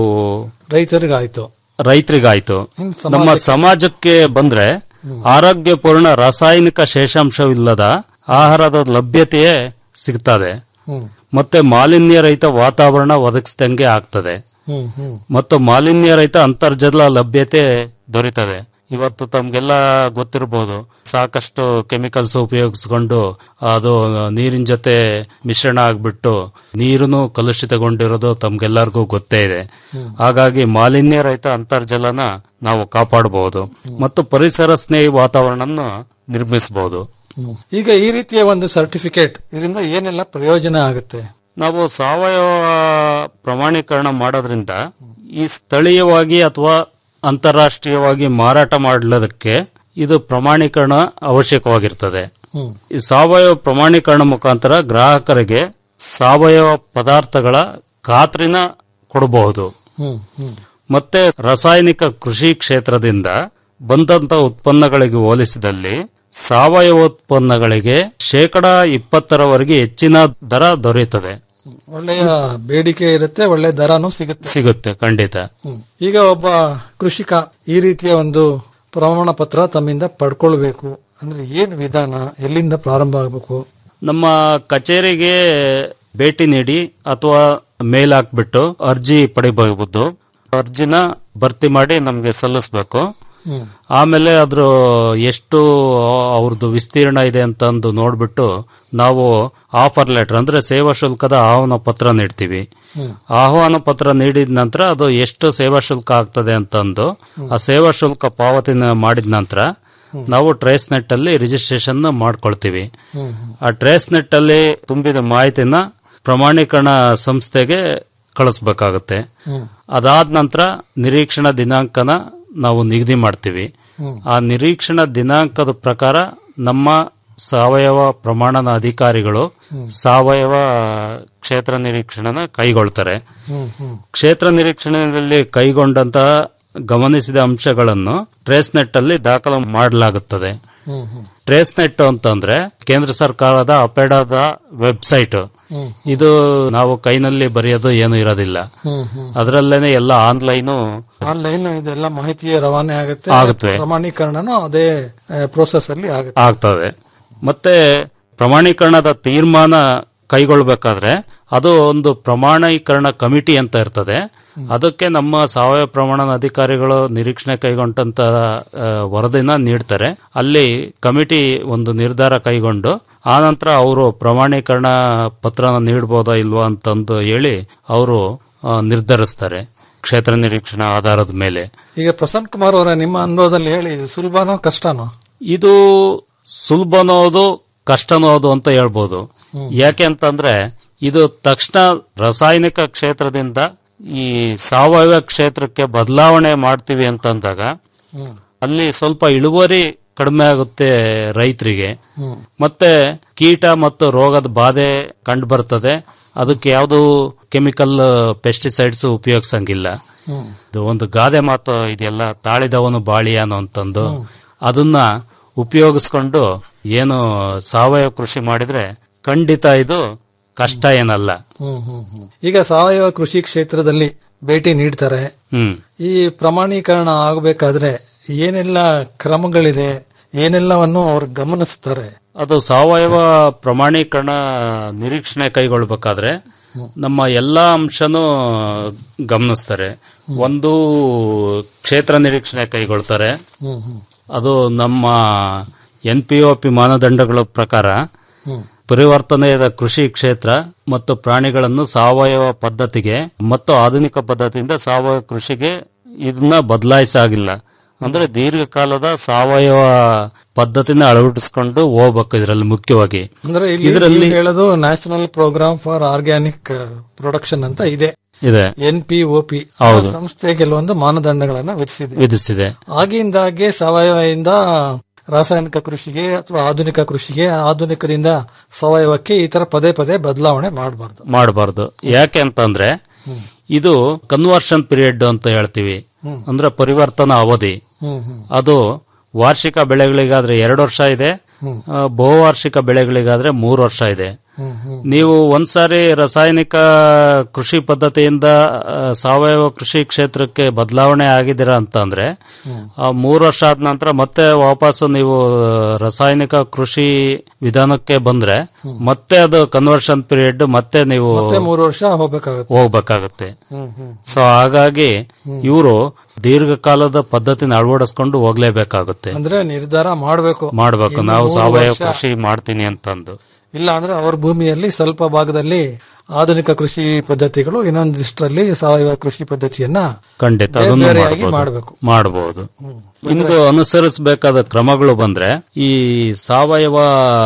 ರೈತರಿಗಾಯ್ತು
ರೈತರಿಗಾಯ್ತು
ಇನ್ ಸಮಾಜಕ್ಕೆ-
ನಮ್ಮ ಸಮಾಜಕ್ಕೆ ಬಂದ್ರೆ ಆರೋಗ್ಯಪೂರ್ಣ ರಾಸಾಯನಿಕ ಶೇಷಾಂಶವಿಲ್ಲದ ಆಹಾರದ ಲಭ್ಯತೆಯೇ ಸಿಗ್ತದೆ
ಹ್ಮ್
ಮತ್ತೆ ಮಾಲಿನ್ಯ ರಹಿತ ವಾತಾವರಣ ಒದಗಿಸಿದಂಗೆ ಆಗ್ತದೆ
ಹ್ಮ್ ಹ್ಮ್
ಮತ್ತು ಮಾಲಿನ್ಯ ರಹಿತ ಅಂತರ್ಜಲ ಲಭ್ಯತೆ ದೊರೀತದೆ ಇವತ್ತು ತಮ್ಗೆಲ್ಲ ಗೊತ್ತಿರಬಹುದು ಸಾಕಷ್ಟು ಕೆಮಿಕಲ್ಸ್ ಉಪಯೋಗಿಸ್ಕೊಂಡು ಅದು ನೀರಿನ ಜೊತೆ ಮಿಶ್ರಣ ಆಗ್ಬಿಟ್ಟು ನೀರನ್ನು ಕಲುಷಿತಗೊಂಡಿರೋದು ತಮ್ಗೆಲ್ಲರಿಗೂ ಗೊತ್ತೇ ಇದೆ ಹಾಗಾಗಿ ಮಾಲಿನ್ಯ ರಹಿತ ಅಂತರ್ಜಲನ ನಾವು ಕಾಪಾಡಬಹುದು ಮತ್ತು ಪರಿಸರ ಸ್ನೇಹಿ ವಾತಾವರಣ ನಿರ್ಮಿಸಬಹುದು
ಹ್ಮ್. ಈಗ ಈ ರೀತಿಯ ಒಂದು ಸರ್ಟಿಫಿಕೇಟ್ ಇದರಿಂದ ಏನೆಲ್ಲ ಪ್ರಯೋಜನ ಆಗುತ್ತೆ
ನಾವು ಸಾವಯವ ಪ್ರಮಾಣೀಕರಣ ಮಾಡೋದ್ರಿಂದ ಈ ಸ್ಥಳೀಯವಾಗಿ ಅಥವಾ ಅಂತಾರಾಷ್ಟ್ರೀಯವಾಗಿ ಮಾರಾಟ ಮಾಡಲೋದಕ್ಕೆ ಇದು ಪ್ರಮಾಣೀಕರಣ ಅವಶ್ಯಕವಾಗಿರ್ತದೆ
ಹ್ಮ್.
ಈ ಸಾವಯವ ಪ್ರಮಾಣೀಕರಣ ಮುಖಾಂತರ ಗ್ರಾಹಕರಿಗೆ ಸಾವಯವ ಪದಾರ್ಥಗಳ ಖಾತ್ರಿನ ಕೊಡಬಹುದು
ಹ್ಮ್ ಹ್ಮ್
ಮತ್ತೆ ರಾಸಾಯನಿಕ ಕೃಷಿ ಕ್ಷೇತ್ರದಿಂದ ಬಂದಂತ ಉತ್ಪನ್ನಗಳಿಗೆ ಹೋಲಿಸಿದಲ್ಲಿ ಸಾವಯವ ಉತ್ಪನ್ನಗಳಿಗೆ ಶೇಕಡ ಇಪ್ಪತ್ತರವರೆಗೆ ಹೆಚ್ಚಿನ ದರ ದೊರೆಯುತ್ತದೆ
ಒಳ್ಳೆಯ ಬೇಡಿಕೆ ಇರುತ್ತೆ ಒಳ್ಳೆ ದರನೂ ಸಿಗುತ್ತೆ
ಸಿಗುತ್ತೆ ಖಂಡಿತ
ಹ್ಮ್. ಈಗ ಒಬ್ಬ ಕೃಷಿಕ ಈ ರೀತಿಯ ಒಂದು ಪ್ರಮಾಣ ಪತ್ರ ತಮ್ಮಿಂದ ಪಡ್ಕೊಳ್ಬೇಕು ಅಂದ್ರೆ ಏನ್ ವಿಧಾನ ಎಲ್ಲಿಂದ ಪ್ರಾರಂಭ ಆಗಬೇಕು
ನಮ್ಮ ಕಚೇರಿಗೆ ಭೇಟಿ ನೀಡಿ ಅಥವಾ ಮೇಲ್ ಹಾಕ್ಬಿಟ್ಟು ಅರ್ಜಿ ಪಡಿಬಹುದು ಅರ್ಜಿನ ಭರ್ತಿ ಮಾಡಿ ನಮ್ಗೆ ಸಲ್ಲಿಸಬೇಕು
ಹ್ಮ್.
ಆಮೇಲೆ ಅದ್ರ ಎಷ್ಟು ಅವ್ರದ್ದು ವಿಸ್ತೀರ್ಣ ಇದೆ ಅಂತ ಅಂದು ನೋಡ್ಬಿಟ್ಟು ನಾವು ಆಫರ್ ಲೆಟರ್ ಅಂದ್ರೆ ಸೇವಾ ಶುಲ್ಕದ ಆಹ್ವಾನ ಪತ್ರ ನೀಡ್ತೀವಿ
ಹ್ಮ್.
ಆಹ್ವಾನ ಪತ್ರ ನೀಡಿದ ನಂತರ ಅದು ಎಷ್ಟು ಸೇವಾ ಶುಲ್ಕ ಆಗ್ತದೆ ಅಂತಂದು ಆ ಸೇವಾ ಶುಲ್ಕ ಪಾವತಿನ ಮಾಡಿದ ನಂತರ ನಾವು ಟ್ರೇಸ್ ನೆಟ್ ಅಲ್ಲಿ ರಿಜಿಸ್ಟ್ರೇಷನ್ ಮಾಡ್ಕೊಳ್ತೀವಿ
ಹ್ಮ್.
ಆ ಟ್ರೇಸ್ ನೆಟ್ ಅಲ್ಲಿ ತುಂಬಿದ ಮಾಹಿತಿನ ಪ್ರಮಾಣೀಕರಣ ಸಂಸ್ಥೆಗೆ ಕಳಿಸ್ಬೇಕಾಗುತ್ತೆ
ಹ್ಮ್.
ಅದಾದ ನಂತರ ನಿರೀಕ್ಷಣಾ ದಿನಾಂಕನ ನಾವು ನಿಗದಿ ಮಾಡ್ತೀವಿ
ಹ್ಮ್.
ಆ ನಿರೀಕ್ಷಣಾ ದಿನಾಂಕದ ಪ್ರಕಾರ ನಮ್ಮ ಸಾವಯವ ಪ್ರಮಾಣನ ಅಧಿಕಾರಿಗಳು ಸಾವಯವ ಕ್ಷೇತ್ರ ನಿರೀಕ್ಷಣನ ಕೈಗೊಳ್ತಾರೆ
ಹ್ಮ್ ಹ್ಮ್
ಕ್ಷೇತ್ರ ನಿರೀಕ್ಷಣೆಯಲ್ಲಿ ಕೈಗೊಂಡಂತಹ ಗಮನಿಸಿದ ಅಂಶಗಳನ್ನು ಟ್ರೇಸ್ ನೆಟ್ ಅಲ್ಲಿ ದಾಖಲು ಮಾಡಲಾಗುತ್ತದೆ
ಹ್ಮ್ ಹ್ಮ್
ಟ್ರೇಸ್ ನೆಟ್ ಅಂತಂದ್ರೆ ಕೇಂದ್ರ ಸರ್ಕಾರದ ಅಪೆಡಾದ ವೆಬ್ಸೈಟ್
ಹ್ಮ್.
ಇದು ನಾವು ಕೈನಲ್ಲಿ ಬರೆಯೋದು ಏನು ಇರೋದಿಲ್ಲ
ಹ್ಮ್ ಹ್ಮ್
ಅದರಲ್ಲೇನೆ ಎಲ್ಲ ಆನ್ಲೈನು
ಆನ್ಲೈನ್ ಇದೆಲ್ಲ ಮಾಹಿತಿ ರವಾನೆ ಆಗುತ್ತೆ
ಆಗುತ್ತೆ.
ಪ್ರಮಾಣೀಕರಣನೂ ಅದೇ ಪ್ರೋಸೆಸ್ ಅಲ್ಲಿ ಆಗುತ್ತೆ
ಆಗ್ತದೆ ಮತ್ತೆ ಪ್ರಮಾಣೀಕರಣದ ತೀರ್ಮಾನ ಕೈಗೊಳ್ಬೇಕಾದ್ರೆ ಅದು ಒಂದು ಪ್ರಮಾಣೀಕರಣ ಕಮಿಟಿ ಅಂತ ಇರ್ತದೆ ಅದಕ್ಕೆ ನಮ್ಮ ಸಾವಯವ ಪ್ರಮಾಣನ ಅಧಿಕಾರಿಗಳು ನಿರೀಕ್ಷಣೆ ಕೈಗೊಂಡಂತ ಆ, ವರದಿನ ನೀಡ್ತಾರೆ ಅಲ್ಲಿ ಕಮಿಟಿ ಒಂದು ನಿರ್ಧಾರ ಕೈಗೊಂಡು ಆನಂತರ ಅವರು ಪ್ರಮಾಣೀಕರಣ ಪತ್ರನ ನೀಡಬಹುದಾ ಇಲ್ವಾ ಅಂತಂದು ಹೇಳಿ ಅವರು ಆ, ನಿರ್ಧರಿಸ್ತಾರೆ ಕ್ಷೇತ್ರ ನಿರೀಕ್ಷಣಾ ಆಧಾರದ ಮೇಲೆ
ಈಗ ಪ್ರಸನ್ನ ಕುಮಾರ್ ಅವರ ನಿಮ್ಮ ಅನುಭವದಲ್ಲಿ ಹೇಳಿ ಇದು ಸುಲಭನೋ ಕಷ್ಟನೋ
ಇದು ಸುಲಭನೋದು ಕಷ್ಟನೋದು ಅಂತ ಹೇಳ್ಬೋದು ಯಾಕೆ ಅಂತಂದ್ರೆ ಇದು ತಕ್ಷಣ ರಾಸಾಯನಿಕ ಕ್ಷೇತ್ರದಿಂದ ಈ ಸಾವಯವ ಕ್ಷೇತ್ರಕ್ಕೆ ಬದಲಾವಣೆ ಮಾಡ್ತೀವಿ ಅಂತಂದಾಗ ಅಲ್ಲಿ ಸ್ವಲ್ಪ ಇಳುವರಿ ಕಡಿಮೆ ಆಗುತ್ತೆ ರೈತರಿಗೆ
ಹ್ಮ್.
ಮತ್ತೆ ಕೀಟ ಮತ್ತು ರೋಗದ ಬಾಧೆ ಕಂಡು ಬರ್ತದೆ ಅದಕ್ಕೆ ಯಾವುದು ಕೆಮಿಕಲ್ ಪೆಸ್ಟಿಸೈಡ್ಸ್ ಉಪಯೋಗಿಸಂಗಿಲ್ಲ
ಹ್ಮ್.
ಇದು ಒಂದು ಗಾದೆ ಮಾತು ಇದೆಲ್ಲ ತಾಳಿದವನು ಬಾಳಿಯಾನು ಅಂತಂದು ಅದನ್ನ ಉಪಯೋಗಿಸ್ಕೊಂಡು ಏನು ಸಾವಯವ ಕೃಷಿ ಮಾಡಿದ್ರೆ ಖಂಡಿತ ಇದು ಕಷ್ಟ ಏನಲ್ಲ
ಹ್ಮ್ ಹ್ಮ್ ಹ್ಮ್. ಈಗ ಸಾವಯವ ಕೃಷಿ ಕ್ಷೇತ್ರದಲ್ಲಿ ಭೇಟಿ ನೀಡ್ತಾರೆ
ಹ್ಮ್
ಈ ಪ್ರಮಾಣೀಕರಣ ಆಗಬೇಕಾದ್ರೆ ಏನೆಲ್ಲ ಕ್ರಮಗಳಿದೆ ಏನೆಲ್ಲವನ್ನು ಅವ್ರು ಗಮನಿಸ್ತಾರೆ
ಅದು ಸಾವಯವ ಪ್ರಮಾಣೀಕರಣ ನಿರೀಕ್ಷಣೆ ಕೈಗೊಳ್ಬೇಕಾದ್ರೆ ನಮ್ಮ ಎಲ್ಲಾ ಅಂಶನೂ ಗಮನಿಸ್ತಾರೆ ಒಂದು ಕ್ಷೇತ್ರ ನಿರೀಕ್ಷಣೆ ಕೈಗೊಳ್ತಾರೆ
ಹ್ಮ್ ಹ್ಮ್
ಅದು ನಮ್ಮ ಎನ್ ಪಿ ಒ ಪಿ ಮಾನದಂಡಗಳ ಪ್ರಕಾರ
ಹ್ಮ್.
ಪರಿವರ್ತನೆಯಾದ ಕೃಷಿ ಕ್ಷೇತ್ರ ಮತ್ತು ಪ್ರಾಣಿಗಳನ್ನು ಸಾವಯವ ಪದ್ಧತಿಗೆ ಮತ್ತು ಆಧುನಿಕ ಪದ್ಧತಿಯಿಂದ ಸಾವಯವ ಕೃಷಿಗೆ ಇದನ್ನ ಬದಲಾಯಿಸಾಗಿಲ್ಲ ಅಂದ್ರೆ ದೀರ್ಘಕಾಲದ ಸಾವಯವ ಪದ್ಧತಿನ ಅಳವಡಿಸಿಕೊಂಡು ಹೋಗ್ಬೇಕು ಇದರಲ್ಲಿ ಮುಖ್ಯವಾಗಿ
ಅಂದ್ರೆ ಇಲ್ಲಿ
ಇದರಲ್ಲಿ
ನೀವು ಹೇಳೋದು national programme for organic production ಅಂತ ಇದೆ
ಇದೆ
ಎನ್ ಪಿ ಒ ಪಿ
ಹೌದು.
ಸಂಸ್ಥೆ ಕೆಲವೊಂದು ಮಾನದಂಡಗಳನ್ನ ವಿಧಿಸಿದೆ
ವಿಧಿಸಿದೆ
ಆಗಿಂದಾಗೆ ಸಾವಯವದಿಂದ ರಾಸಾಯನಿಕ ಕೃಷಿಗೆ ಅಥವಾ ಆಧುನಿಕ ಕೃಷಿಗೆ ಆಧುನಿಕದಿಂದ ಸಾವಯವಕ್ಕೆ ಈ ತರ ಪದೇ ಪದೇ ಬದಲಾವಣೆ ಮಾಡಬಾರ್ದು
ಮಾಡಬಾರ್ದು ಯಾಕೆ ಅಂತಂದ್ರೆ ಇದು ಕನ್ವರ್ಷನ್ ಪೀರಿಯಡ್ ಅಂತ ಹೇಳ್ತೀವಿ
ಹ್ಮ್.
ಅಂದ್ರೆ ಪರಿವರ್ತನಾ ಅವಧಿ
ಹ್ಮ್ ಹ್ಮ್
ಅದು ವಾರ್ಷಿಕ ಬೆಳೆಗಳಿಗಾದ್ರೆ ಎರಡು ವರ್ಷ ಇದೆ
ಹ್ಮ್.
ಆ, ಬಹುವಾರ್ಷಿಕ ಬೆಳೆಗಳಿಗಾದ್ರೆ ಮೂರು ವರ್ಷ ಇದೆ
ಹ್ಮ್ ಹ್ಮ್
ನೀವು ಒಂದ್ಸಾರಿ ರಾಸಾಯನಿಕ ಕೃಷಿ ಪದ್ಧತಿಯಿಂದ ಆ, ಸಾವಯವ ಕೃಷಿ ಕ್ಷೇತ್ರಕ್ಕೆ ಬದಲಾವಣೆ ಆಗಿದ್ದೀರಾ ಅಂತಂದ್ರೆ ಆ ಮೂರು ವರ್ಷ ಆದ ನಂತರ ಮತ್ತೆ ವಾಪಸ್ ನೀವು ರಾಸಾಯನಿಕ ಕೃಷಿ ವಿಧಾನಕ್ಕೆ ಬಂದ್ರೆ ಮತ್ತೆ ಅದು ಕನ್ವರ್ಷನ್ ಪೀರಿಯಡ್ ಮತ್ತೆ ನೀವು
ಮತ್ತೆ ಮೂರು ವರ್ಷ ಹೋಗ್ಬೇಕಾಗುತ್ತೆ
ಹೋಗ್ಬೇಕಾಗುತ್ತೆ
ಹ್ಮ್ ಹ್ಮ್
ಸೊ ಹಾಗಾಗಿ ಇವರು ದೀರ್ಘಕಾಲದ ಪದ್ಧತಿನ ಅಳವಡಿಸ್ಕೊಂಡು ಹೋಗ್ಲೇಬೇಕಾಗುತ್ತೆ
ಅಂದ್ರೆ ನಿರ್ಧಾರ ಮಾಡಬೇಕು
ಮಾಡ್ಬೇಕು ನಾವು ಸಾವಯವ ಕೃಷಿ ಮಾಡ್ತೀನಿ ಅಂತಂದು
ಇಲ್ಲ ಅಂದ್ರೆ ಅವ್ರ ಭೂಮಿಯಲ್ಲಿ ಸ್ವಲ್ಪ ಭಾಗದಲ್ಲಿ ಆಧುನಿಕ ಕೃಷಿ ಪದ್ಧತಿಗಳು ಇನ್ನೊಂದಿಷ್ಟರಲ್ಲಿ ಸಾವಯವ ಕೃಷಿ ಪದ್ಧತಿಯನ್ನ
ಖಂಡಿತ
ಬೇರೆ
ಅದನ್ನು
ಬೇರೆಯಾಗಿ
ಮಾಡಬಹುದು
ಮಾಡ್ಬೇಕು.
ಮಾಡಬಹುದು ಇಂದು ಅನುಸರಿಸಬೇಕಾದ ಕ್ರಮಗಳು ಬಂದ್ರೆ ಈ ಸಾವಯವ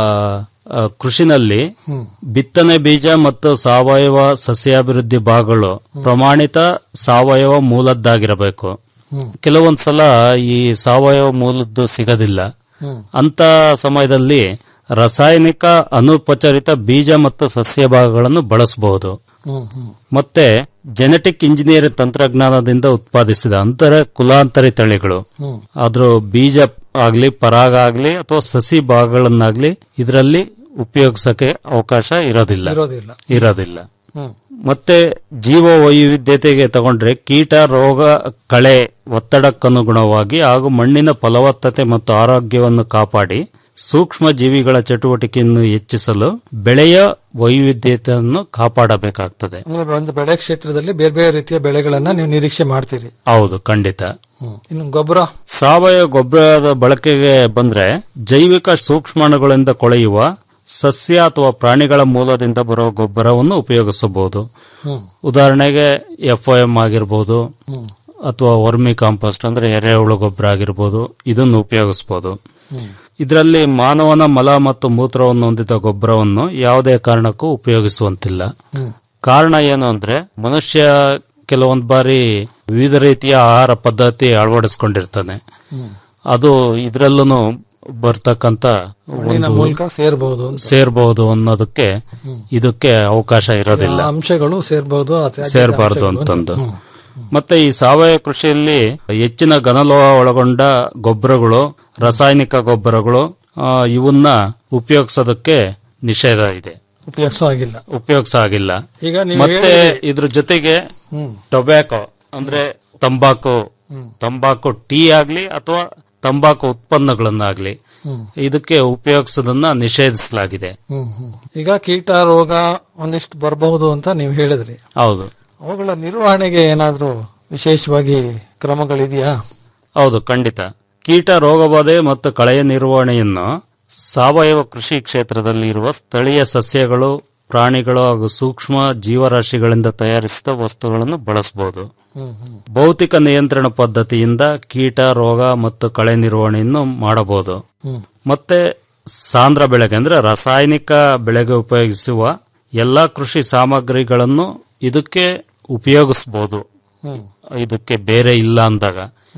ಆ, ಕೃಷಿನಲ್ಲಿ ಬಿತ್ತನೆ ಬೀಜ ಮತ್ತು ಸಾವಯವ ಸಸ್ಯಾಭಿವೃದ್ಧಿ ಭಾಗಗಳು ಪ್ರಮಾಣಿತ ಸಾವಯವ ಮೂಲದ್ದಾಗಿರಬೇಕು ಕೆಲವೊಂದ್ಸಲ ಈ ಸಾವಯವ ಮೂಲದ್ದು ಸಿಗದಿಲ್ಲ ಅಂತ ಸಮಯದಲ್ಲಿ ರಾಸಾಯನಿಕ ಅನುಪಚರಿತ ಬೀಜ ಮತ್ತು ಸಸ್ಯ ಭಾಗಗಳನ್ನು ಬಳಸಬಹುದು
ಹ್ಮ್ ಹ್ಮ್
ಮತ್ತೆ ಜೆನೆಟಿಕ್ ಇಂಜಿನಿಯರಿಂಗ್ ತಂತ್ರಜ್ಞಾನದಿಂದ ಉತ್ಪಾದಿಸಿದ ಅಂತರ ಕುಲಾಂತರಿ ತಳಿಗಳು
ಹ್ಮ್.
ಅದ್ರ ಬೀಜ ಆಗ್ಲಿ ಪರಾಗ ಆಗ್ಲಿ ಅಥವಾ ಸಸಿ ಭಾಗಗಳನ್ನಾಗ್ಲಿ ಇದರಲ್ಲಿ ಉಪಯೋಗಿಸಕ್ಕೆ ಅವಕಾಶ ಇರೋದಿಲ್ಲ
ಇರೋದಿಲ್ಲ.
ಇರೋದಿಲ್ಲ
ಹ್ಮ್
ಮತ್ತೆ ಜೀವ ವೈವಿಧ್ಯತೆಗೆ ತಗೊಂಡ್ರೆ ಕೀಟ ರೋಗ ಕಳೆ ಒತ್ತಡಕ್ಕನುಗುಣವಾಗಿ ಹಾಗೂ ಮಣ್ಣಿನ ಫಲವತ್ತತೆ ಮತ್ತು ಆರೋಗ್ಯವನ್ನು ಕಾಪಾಡಿ ಸೂಕ್ಷ್ಮ ಜೀವಿಗಳ ಚಟುವಟಿಕೆಯನ್ನು ಹೆಚ್ಚಿಸಲು ಬೆಳೆಯ ವೈವಿಧ್ಯತೆಯನ್ನು ಕಾಪಾಡಬೇಕಾಗ್ತದೆ
ಅಂದ್ರೆ ಒಂದು ಬೆಳೆ ಕ್ಷೇತ್ರದಲ್ಲಿ ಬೇರೆ ಬೇರೆ ರೀತಿಯ ಬೆಳೆಗಳನ್ನ ನೀವು ನಿರೀಕ್ಷೆ ಮಾಡ್ತೀರಿ
ಹೌದು ಖಂಡಿತ
ಇನ್ನು ಗೊಬ್ಬರ
ಸಾವಯವ ಗೊಬ್ಬರದ ಬಳಕೆಗೆ ಬಂದ್ರೆ ಜೈವಿಕ ಸೂಕ್ಷ್ಮಾಣುಗಳಿಂದ ಕೊಳೆಯುವ ಸಸ್ಯ ಅಥವಾ ಪ್ರಾಣಿಗಳ ಮೂಲದಿಂದ ಬರುವ ಗೊಬ್ಬರವನ್ನು ಉಪಯೋಗಿಸಬಹುದು
ಹ್ಮ್.
ಉದಾಹರಣೆಗೆ ಎಫ್ ಎಂ ಆಗಿರ್ಬೋದು
ಹ್ಮ್.
ಅಥವಾ ವರ್ಮಿ ಕಾಂಪೋಸ್ಟ್ ಅಂದ್ರೆ ಎರೆಹುಳು ಗೊಬ್ಬರ ಆಗಿರ್ಬೋದು ಇದನ್ನು ಉಪಯೋಗಿಸಬಹುದು ಇದರಲ್ಲಿ ಮಾನವನ ಮಲ ಮತ್ತು ಮೂತ್ರವನ್ನು ಹೊಂದಿದ ಗೊಬ್ಬರವನ್ನು ಯಾವುದೇ ಕಾರಣಕ್ಕೂ ಉಪಯೋಗಿಸುವಂತಿಲ್ಲ
ಹ್ಮ್.
ಕಾರಣ ಏನು ಅಂದ್ರೆ ಮನುಷ್ಯ ಕೆಲವೊಂದು ಬಾರಿ ವಿವಿಧ ರೀತಿಯ ಆಹಾರ ಪದ್ಧತಿ ಅಳವಡಿಸ್ಕೊಂಡಿರ್ತಾನೆ
ಹ್ಮ್.
ಅದು ಇದ್ರಲ್ಲೂ ಬರ್ತಕ್ಕಂತ
ಮಣ್ಣಿನ
ಒಂದು
ಮೂಲಕ ಸೇರ್ಬಹುದು ಅಂತ.
ಸೇರ್ಬಹುದು ಅನ್ನೋದಕ್ಕೆ ಇದಕ್ಕೆ ಅವಕಾಶ ಇರೋದಿಲ್ಲ
ಆ ಅಂಶಗಳು ಸೇರ್ಬಹುದು ಆ ತ್ಯಾಜ್ಯದ
ಸೇರಬಾರದು
ಅಂಶಗಳು ಅಂತ.
ಅಂತಂದು
ಹ್ಮ್.
ಮತ್ತೆ ಈ ಸಾವಯವ ಕೃಷಿಯಲ್ಲಿ ಹೆಚ್ಚಿನ ಘನಲೋಹ ಒಳಗೊಂಡ ಗೊಬ್ಬರಗಳು ರಾಸಾಯನಿಕ ಗೊಬ್ಬರಗಳು ಆ, ಇವನ್ನ ಉಪಯೋಗಿಸೋದಕ್ಕೆ ನಿಷೇಧ ಇದೆ
ಉಪಯೋಗಿಸೋ ಆಗಿಲ್ಲ
ಉಪಯೋಗಿಸ ಆಗಿಲ್ಲ
ಈಗ ನೀವು
ಮತ್ತೆ
ಹೇಳಿದ್ರಿ-
ಇದ್ರ ಜೊತೆಗೆ
ಹ್ಮ್.
ಟೊಬ್ಯಾಕೊ ಅಂದ್ರೆ ತಂಬಾಕು ತಂಬಾಕು ಟೀ ಆಗ್ಲಿ ಅಥವಾ ತಂಬಾಕು ಉತ್ಪನ್ನಗಳನ್ನಾಗ್ಲಿ
ಹ್ಮ್.
ಇದಕ್ಕೆ ಉಪಯೋಗಿಸೋದನ್ನ ನಿಷೇಧಿಸಲಾಗಿದೆ
ಹ್ಮ್ ಹ್ಮ್. ಈಗ ಕೀಟ ರೋಗ ಒಂದಿಷ್ಟು ಬರಬಹುದು ಅಂತ ನೀವು ಹೇಳಿದ್ರಿ
ಹೌದು
ಅವುಗಳ ನಿರ್ವಹಣೆಗೆ ಏನಾದ್ರೂ ವಿಶೇಷವಾಗಿ ಕ್ರಮಗಳಿದೆಯಾ
ಹೌದು ಖಂಡಿತ ಕೀಟ ರೋಗಬಾಧೆ ಮತ್ತು ಕಳೆಯ ನಿರ್ವಹಣೆಯನ್ನು ಸಾವಯವ ಕೃಷಿ ಕ್ಷೇತ್ರದಲ್ಲಿ ಇರುವ ಸ್ಥಳೀಯ ಸಸ್ಯಗಳು ಪ್ರಾಣಿಗಳು ಹಾಗೂ ಸೂಕ್ಷ್ಮ ಜೀವರಾಶಿಗಳಿಂದ ತಯಾರಿಸಿದ ವಸ್ತುಗಳನ್ನು ಬಳಸಬಹುದು
ಹ್ಮ್ ಹ್ಮ್.
ಭೌತಿಕ ನಿಯಂತ್ರಣ ಪದ್ಧತಿಯಿಂದ ಕೀಟ ರೋಗ ಮತ್ತು ಕಳೆ ನಿರ್ವಹಣೆಯನ್ನು ಮಾಡಬಹುದು
ಹ್ಮ್.
ಮತ್ತೆ ಸಾಂದ್ರ ಬೆಳೆಗೆ ಅಂದ್ರೆ ರಾಸಾಯನಿಕ ಬೆಳೆಗೆ ಉಪಯೋಗಿಸುವ ಎಲ್ಲಾ ಕೃಷಿ ಸಾಮಗ್ರಿಗಳನ್ನು ಇದಕ್ಕೆ ಉಪಯೋಗಿಸಬಹುದು
ಹ್ಮ್.
ಇದಕ್ಕೆ ಬೇರೆ ಇಲ್ಲ ಅಂದಾಗ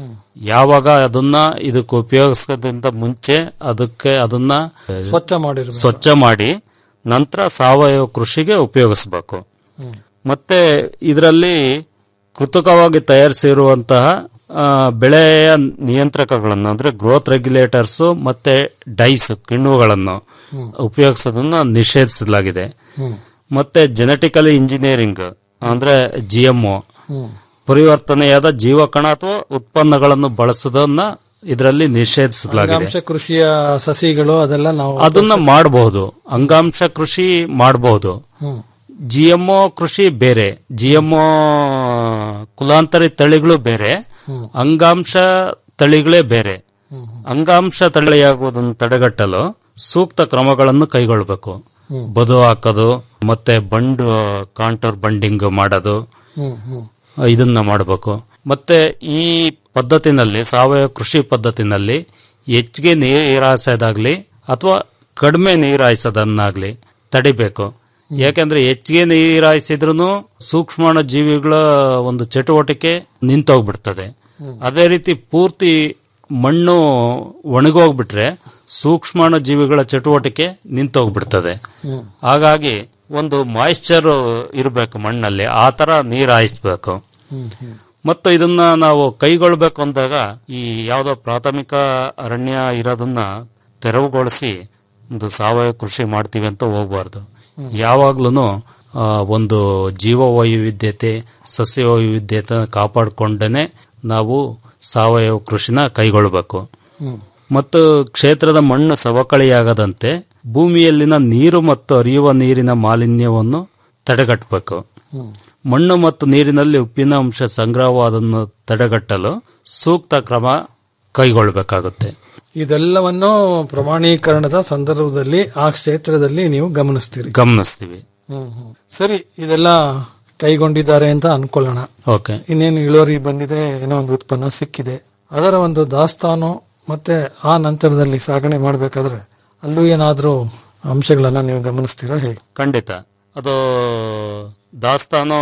ಯಾವಾಗ ಅದನ್ನ ಇದಕ್ಕೆ ಉಪಯೋಗಿಸೋದ್ರಿಂದ ಮುಂಚೆ ಅದಕ್ಕೆ ಅದನ್ನ
ಸ್ವಚ್ಛ ಮಾಡಿರ್ಬೇಕು.
ಸ್ವಚ್ಛ ಮಾಡಿ ನಂತರ ಸಾವಯವ ಕೃಷಿಗೆ ಉಪಯೋಗಿಸಬೇಕು
ಹ್ಮ್.
ಮತ್ತೆ ಇದರಲ್ಲಿ ಕೃತಕವಾಗಿ ತಯಾರಿಸಿರುವಂತಹ ಆ, ಬೆಳೆಯ ನಿಯಂತ್ರಕಗಳನ್ನು ಅಂದ್ರೆ ಗ್ರೋತ್ ರೆಗ್ಯುಲೇಟರ್ಸ್ ಮತ್ತೆ ಡೈಸ್ ಕಿಣ್ವಗಳನ್ನು
ಹ್ಮ್.
ಉಪಯೋಗಿಸೋದನ್ನ ನಿಷೇಧಿಸಲಾಗಿದೆ
ಹ್ಮ್.
ಮತ್ತೆ ಜೆನೆಟಿಕಲಿ ಇಂಜಿನಿಯರಿಂಗ್ ಅಂದ್ರೆ ಜಿ
ಹ್ಮ್.
ಪರಿವರ್ತನೆಯಾದ ಜೀವಕಣ ಅಥವಾ ಉತ್ಪನ್ನಗಳನ್ನು ಬಳಸುವುದನ್ನ ಇದರಲ್ಲಿ ನಿಷೇಧಿಸಲಾಗಿದೆ
ಅಂಗಾಂಶ ಕೃಷಿಯ ಸಸಿಗಳು ಅದೆಲ್ಲ ನಾವು
ಅದನ್ನ ಮಾಡಬಹುದು ಅಂಗಾಂಶ ಕೃಷಿ ಮಾಡಬಹುದು
ಹ್ಮ್.
ಜಿಎಂಒ ಕೃಷಿ ಬೇರೆ ಜಿಎಂಒ ಕುಲಾಂತರಿ ತಳಿಗಳು ಬೇರೆ
ಹ್ಮ್.
ಅಂಗಾಂಶ ತಳಿಗಳೇ ಬೇರೆ ಅಂಗಾಂಶ ತಳಿಯಾಗುವುದನ್ನು ತಡೆಗಟ್ಟಲು ಸೂಕ್ತ ಕ್ರಮಗಳನ್ನು ಕೈಗೊಳ್ಳಬೇಕು
ಹ್ಮ್.
ಬದು ಹಾಕೋದು ಮತ್ತೆ ಬಂಡು ಕಾಂಟೂರ್ ಬಂಡಿಂಗ್ ಮಾಡೋದು
ಹ್ಮ್ ಹ್ಮ್
ಇದನ್ನ ಮಾಡಬೇಕು ಮತ್ತೆ ಈ ಪದ್ಧತಿನಲ್ಲಿ ಸಾವಯವ ಕೃಷಿ ಪದ್ಧತಿನಲ್ಲಿ ಹೆಚ್ಚಿಗೆ ನೀರಾಯಿಸೋದಾಗ್ಲಿ ಅಥವಾ ಕಡಿಮೆ ನೀರಾಯಿಸೋದನ್ನಾಗ್ಲಿ ತಡಿಬೇಕು ಯಾಕಂದ್ರೆ ಹೆಚ್ಚಿಗೆ ನೀರಾಯಿಸಿದ್ರು ಸೂಕ್ಷ್ಮಾಣು ಜೀವಿಗಳ ಒಂದು ಚಟುವಟಿಕೆ ನಿಂತೋಗ್ಬಿಡ್ತದೆ ಅದೇ ರೀತಿ ಪೂರ್ತಿ ಮಣ್ಣು ಒಣಗೋಗ್ಬಿಟ್ರೆ ಸೂಕ್ಷ್ಮಾಣು ಜೀವಿಗಳ ಚಟುವಟಿಕೆ ನಿಂತೋಗ್ಬಿಡ್ತದೆ
ಹ್ಮ್.
ಹಾಗಾಗಿ ಒಂದು ಮಾಯಿಶ್ಚರ್ ಇರಬೇಕು ಮಣ್ಣಲ್ಲಿ ಆ ತರ ನೀರು ಹಾಯಿಸ್ಬೇಕು
ಹ್ಮ್ ಹ್ಮ್
ಮತ್ತು ಇದನ್ನ ನಾವು ಕೈಗೊಳ್ಬೇಕು ಅಂದಾಗ ಈ ಯಾವುದೋ ಪ್ರಾಥಮಿಕ ಅರಣ್ಯ ಇರೋದನ್ನ ತೆರವುಗೊಳಿಸಿ ಒಂದು ಸಾವಯವ ಕೃಷಿ ಮಾಡ್ತೀವಿ ಅಂತ ಹೋಗ್ಬಾರ್ದು ಯಾವಾಗ್ಲೂ ಒಂದು ಜೀವ ವೈವಿಧ್ಯತೆ ಸಸ್ಯ ವೈವಿಧ್ಯತೆ ಕಾಪಾಡಿಕೊಂಡೇ ನಾವು ಸಾವಯವ ಕೃಷಿನ ಕೈಗೊಳ್ಳಬೇಕು
ಹ್ಮ್.
ಮತ್ತು ಕ್ಷೇತ್ರದ ಮಣ್ಣು ಸವಕಳಿಯಾಗದಂತೆ ಭೂಮಿಯಲ್ಲಿನ ನೀರು ಮತ್ತು ಹರಿಯುವ ನೀರಿನ ಮಾಲಿನ್ಯವನ್ನು ತಡೆಗಟ್ಟಬೇಕು
ಹ್ಮ್.
ಮಣ್ಣು ಮತ್ತು ನೀರಿನಲ್ಲಿ ಉಪ್ಪಿನ ಅಂಶ ಸಂಗ್ರಹವಾದನ್ನು ತಡೆಗಟ್ಟಲು ಸೂಕ್ತ ಕ್ರಮ ಕೈಗೊಳ್ಳಬೇಕಾಗುತ್ತೆ
ಇದೆಲ್ಲವನ್ನು ಪ್ರಮಾಣೀಕರಣದ ಸಂದರ್ಭದಲ್ಲಿ ಆ ಕ್ಷೇತ್ರದಲ್ಲಿ ನೀವು ಗಮನಿಸ್ತೀರಿ
ಗಮನಿಸ್ತೀವಿ
ಹ್ಮ್ ಹ್ಮ್. ಸರಿ ಇದೆಲ್ಲ ಕೈಗೊಂಡಿದ್ದಾರೆ ಅಂತ ಅನ್ಕೊಳ್ಳೋಣ
ಓಕೆ
ಇನ್ನೇನು ಇಳುವರಿ ಬಂದಿದೆ ಏನೋ ಒಂದು ಉತ್ಪನ್ನ ಸಿಕ್ಕಿದೆ ಅದರ ಒಂದು ದಾಸ್ತಾನು ಮತ್ತೆ ಆ ನಂತರದಲ್ಲಿ ಸಾಗಣೆ ಮಾಡಬೇಕಾದ್ರೆ ಅಲ್ಲೂ ಏನಾದ್ರೂ ಅಂಶಗಳನ್ನ ನೀವು ಗಮನಿಸ್ತೀರಾ ಹೇಗೆ
ಖಂಡಿತ ಅದು ದಾಸ್ತಾನು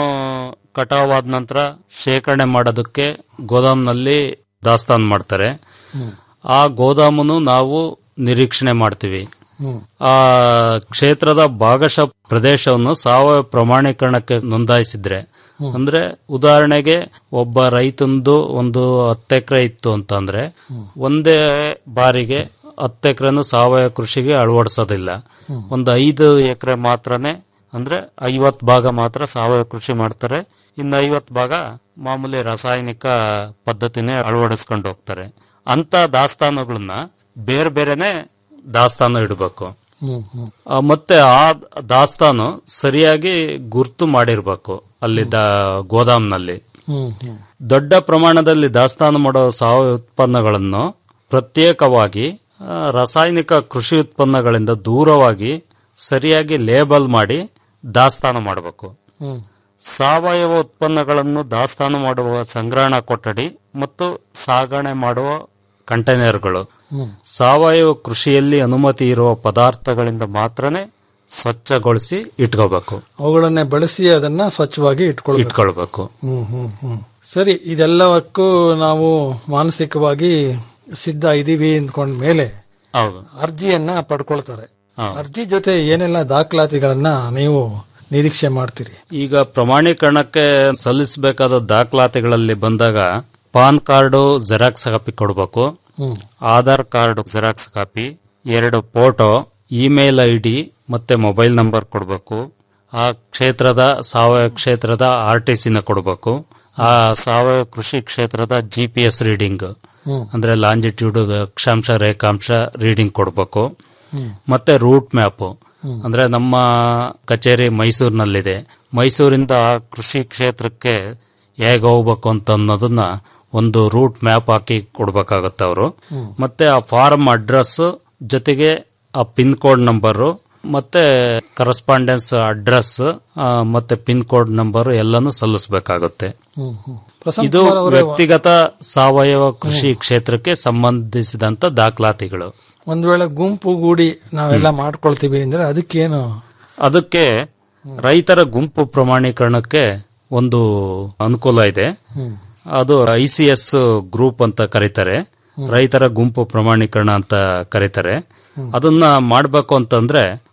ಕಟಾವಾದ ನಂತರ ಶೇಖರಣೆ ಮಾಡೋದಕ್ಕೆ ಗೋದಾಮ್ನಲ್ಲಿ ದಾಸ್ತಾನು ಮಾಡ್ತಾರೆ
ಹ್ಮ್.
ಆ ಗೋದಾಮನ್ನು ನಾವು ನಿರೀಕ್ಷಣೆ ಮಾಡ್ತೀವಿ
ಹ್ಮ್.
ಆ ಕ್ಷೇತ್ರದ ಭಾಗಶಃ ಪ್ರದೇಶವನ್ನು ಸಾವಯವ ಪ್ರಮಾಣೀಕರಣಕ್ಕೆ ನೋಂದಾಯಿಸಿದ್ರೆ ಅಂದ್ರೆ ಉದಾಹರಣೆಗೆ ಒಬ್ಬ ರೈತಂದು ಒಂದು ಹತ್ತು ಎಕರೆ ಇತ್ತು ಅಂತಂದ್ರೆ ಒಂದೇ ಬಾರಿಗೆ ಹತ್ತು ಎಕರೆನು ಸಾವಯವ ಕೃಷಿಗೆ ಅಳವಡಿಸೋದಿಲ್ಲ ಒಂದು ಐದು ಎಕರೆ ಮಾತ್ರನೇ ಅಂದ್ರೆ ಐವತ್ ಭಾಗ ಮಾತ್ರ ಸಾವಯವ ಕೃಷಿ ಮಾಡ್ತಾರೆ ಇನ್ನು ಐವತ್ ಭಾಗ ಮಾಮೂಲಿ ರಾಸಾಯನಿಕ ಪದ್ಧತಿನೇ ಅಳವಡಿಸ್ಕೊಂಡು ಹೋಗ್ತಾರೆ ಅಂತ ದಾಸ್ತಾನುಗಳನ್ನ ಬೇರೆ ಬೇರೆನೆ ದಾಸ್ತಾನು ಇಡಬೇಕು
ಹ್ಮ್ ಹ್ಮ್
ಆ, ಮತ್ತೆ ಆ ದಾಸ್ತಾನು ಸರಿಯಾಗಿ ಗುರ್ತು ಮಾಡಿರ್ಬೇಕು ಅಲ್ಲಿ ದ- ಗೋದಾಮ್ನಲ್ಲಿ
ಹ್ಮ್ ಹ್ಮ್
ದೊಡ್ಡ ಪ್ರಮಾಣದಲ್ಲಿ ದಾಸ್ತಾನು ಮಾಡೋ ಸಾವಯವ ಉತ್ಪನ್ನಗಳನ್ನು ಪ್ರತ್ಯೇಕವಾಗಿ ಆ, ರಾಸಾಯನಿಕ ಕೃಷಿ ಉತ್ಪನ್ನಗಳಿಂದ ದೂರವಾಗಿ ಸರಿಯಾಗಿ ಲೇಬಲ್ ಮಾಡಿ ದಾಸ್ತಾನು ಮಾಡಬೇಕು
ಹ್ಮ್
ಸಾವಯವ ಉತ್ಪನ್ನಗಳನ್ನು ದಾಸ್ತಾನು ಮಾಡುವ ಸಂಗ್ರಹಣಾ ಕೊಠಡಿ ಮತ್ತು ಸಾಗಣೆ ಮಾಡುವ ಕಂಟೈನರ್ಗಳು
ಹ್ಮ್.
ಸಾವಯವ ಕೃಷಿಯಲ್ಲಿ ಅನುಮತಿ ಇರುವ ಪದಾರ್ಥಗಳಿಂದ ಮಾತ್ರನೇ ಸ್ವಚ್ಛಗೊಳಿಸಿ ಇಟ್ಕೋಬೇಕು
ಅವುಗಳನ್ನೇ ಬಳಸಿ ಅದನ್ನ ಸ್ವಚ್ಛವಾಗಿ ಇಟ್ಕೊಳ್ಬೇಕು
ಇಟ್ಕೊಳ್ಬೇಕು
ಹ್ಮ್ ಹ್ಮ್ ಹ್ಮ್ ಸರಿ ಇದೆಲ್ಲವಕ್ಕೂ ನಾವು ಮಾನಸಿಕವಾಗಿ ಸಿದ್ಧ ಇದೀವಿ ಅಂದ್ಕೊಂಡ ಮೇಲೆ
ಹೌದು
ಅರ್ಜಿಯನ್ನ ಪಡ್ಕೊಳ್ತಾರೆ
ಹಾ.
ಅರ್ಜಿ ಜೊತೆ ಏನೆಲ್ಲ ದಾಖಲಾತಿಗಳನ್ನ ನೀವು ನಿರೀಕ್ಷೆ ಮಾಡ್ತೀರಿ
ಈಗ ಪ್ರಮಾಣೀಕರಣಕ್ಕೆ ಸಲ್ಲಿಸಬೇಕಾದ ದಾಖಲಾತಿಗಳಲ್ಲಿ ಬಂದಾಗ ಪಾನ್ ಕಾರ್ಡು ಜೆರಾಕ್ಸ್ ಕಾಪಿ ಕೊಡಬೇಕು
ಹ್ಮ್
ಆಧಾರ್ ಕಾರ್ಡ್ ಜೆರಾಕ್ಸ್ ಕಾಪಿ ಎರಡು ಫೋಟೋ ಇಮೇಲ್ ಐ ಡಿ ಮತ್ತೆ ಮೊಬೈಲ್ ನಂಬರ್ ಕೊಡಬೇಕು ಆ ಕ್ಷೇತ್ರದ ಸಾವಯವ ಕ್ಷೇತ್ರದ ಆರ್ ಟಿ ಸಿನ ಕೊಡಬೇಕು ಆ ಸಾವಯವ ಕೃಷಿ ಕ್ಷೇತ್ರದ ಜಿ ಪಿ ಎಸ್ ರೀಡಿಂಗ್
ಹ್ಮ್.
ಅಂದ್ರೆ ಲಾಂಜಿಟ್ಯೂಡ್ ಅಕ್ಷಾಂಶ ರೇಖಾಂಶ ರೀಡಿಂಗ್ ಕೊಡಬೇಕು
ಹ್ಮ್.
ಮತ್ತೆ ರೂಟ್ ಮ್ಯಾಪ್
ಹ್ಮ್.
ಅಂದ್ರೆ ನಮ್ಮ ಕಚೇರಿ ಮೈಸೂರಿನಲ್ಲಿದೆ ಮೈಸೂರಿಂದ ಆ ಕೃಷಿ ಕ್ಷೇತ್ರಕ್ಕೆ ಹೇಗೆ ಹೋಗ್ಬೇಕು ಅಂತ ಅನ್ನೋದನ್ನ ಒಂದು ರೂಟ್ ಮ್ಯಾಪ್ ಹಾಕಿ ಕೊಡ್ಬೇಕಾಗತ್ತೆ ಅವರು
ಹ್ಮ್.
ಮತ್ತೆ ಆ ಫಾರ್ಮ್ ಅಡ್ರೆಸ್ ಜೊತೆಗೆ ಆ ಪಿನ್ ಕೋಡ್ ನಂಬರು ಮತ್ತೆ ಕರೆಸ್ಪಾಂಡೆನ್ಸ್ ಅಡ್ರೆಸ್ ಮತ್ತೆ ಪಿನ್ ಕೋಡ್ ನಂಬರ್ ಎಲ್ಲಾನು ಸಲ್ಲಿಸಬೇಕಾಗುತ್ತೆ
ಹ್ಮ್ ಹ್ಮ್ ಪ್ರಸನ್ನ
ಇದು
ಕುಮಾರ್ ಅವರೇ,
ವ್ಯಕ್ತಿಗತ ಸಾವಯವ ಕೃಷಿ ಕ್ಷೇತ್ರಕ್ಕೆ ಸಂಬಂಧಿಸಿದಂತ ದಾಖಲಾತಿಗಳು
ಒಂದ್ ವೇಳೆ ಗುಂಪು ಗೂಡಿ ನಾವೆಲ್ಲ ಮಾಡ್ಕೊಳ್ತೀವಿ ಅಂದ್ರೆ ಅದಕ್ಕೇನು
ಅದಕ್ಕೆ ರೈತರ ಗುಂಪು ಪ್ರಮಾಣೀಕರಣಕ್ಕೆ ಒಂದು ಅನುಕೂಲ ಇದೆ
ಹ್ಮ್.
ಅದು ಐ ಸಿ ಎಸ್ ಗ್ರೂಪ್ ಅಂತ ಕರೀತಾರೆ ರೈತರ ಗುಂಪು ಪ್ರಮಾಣೀಕರಣ ಅಂತ ಕರೀತಾರೆ ಅದನ್ನ ಮಾಡಬೇಕು ಅಂತಂದ್ರೆ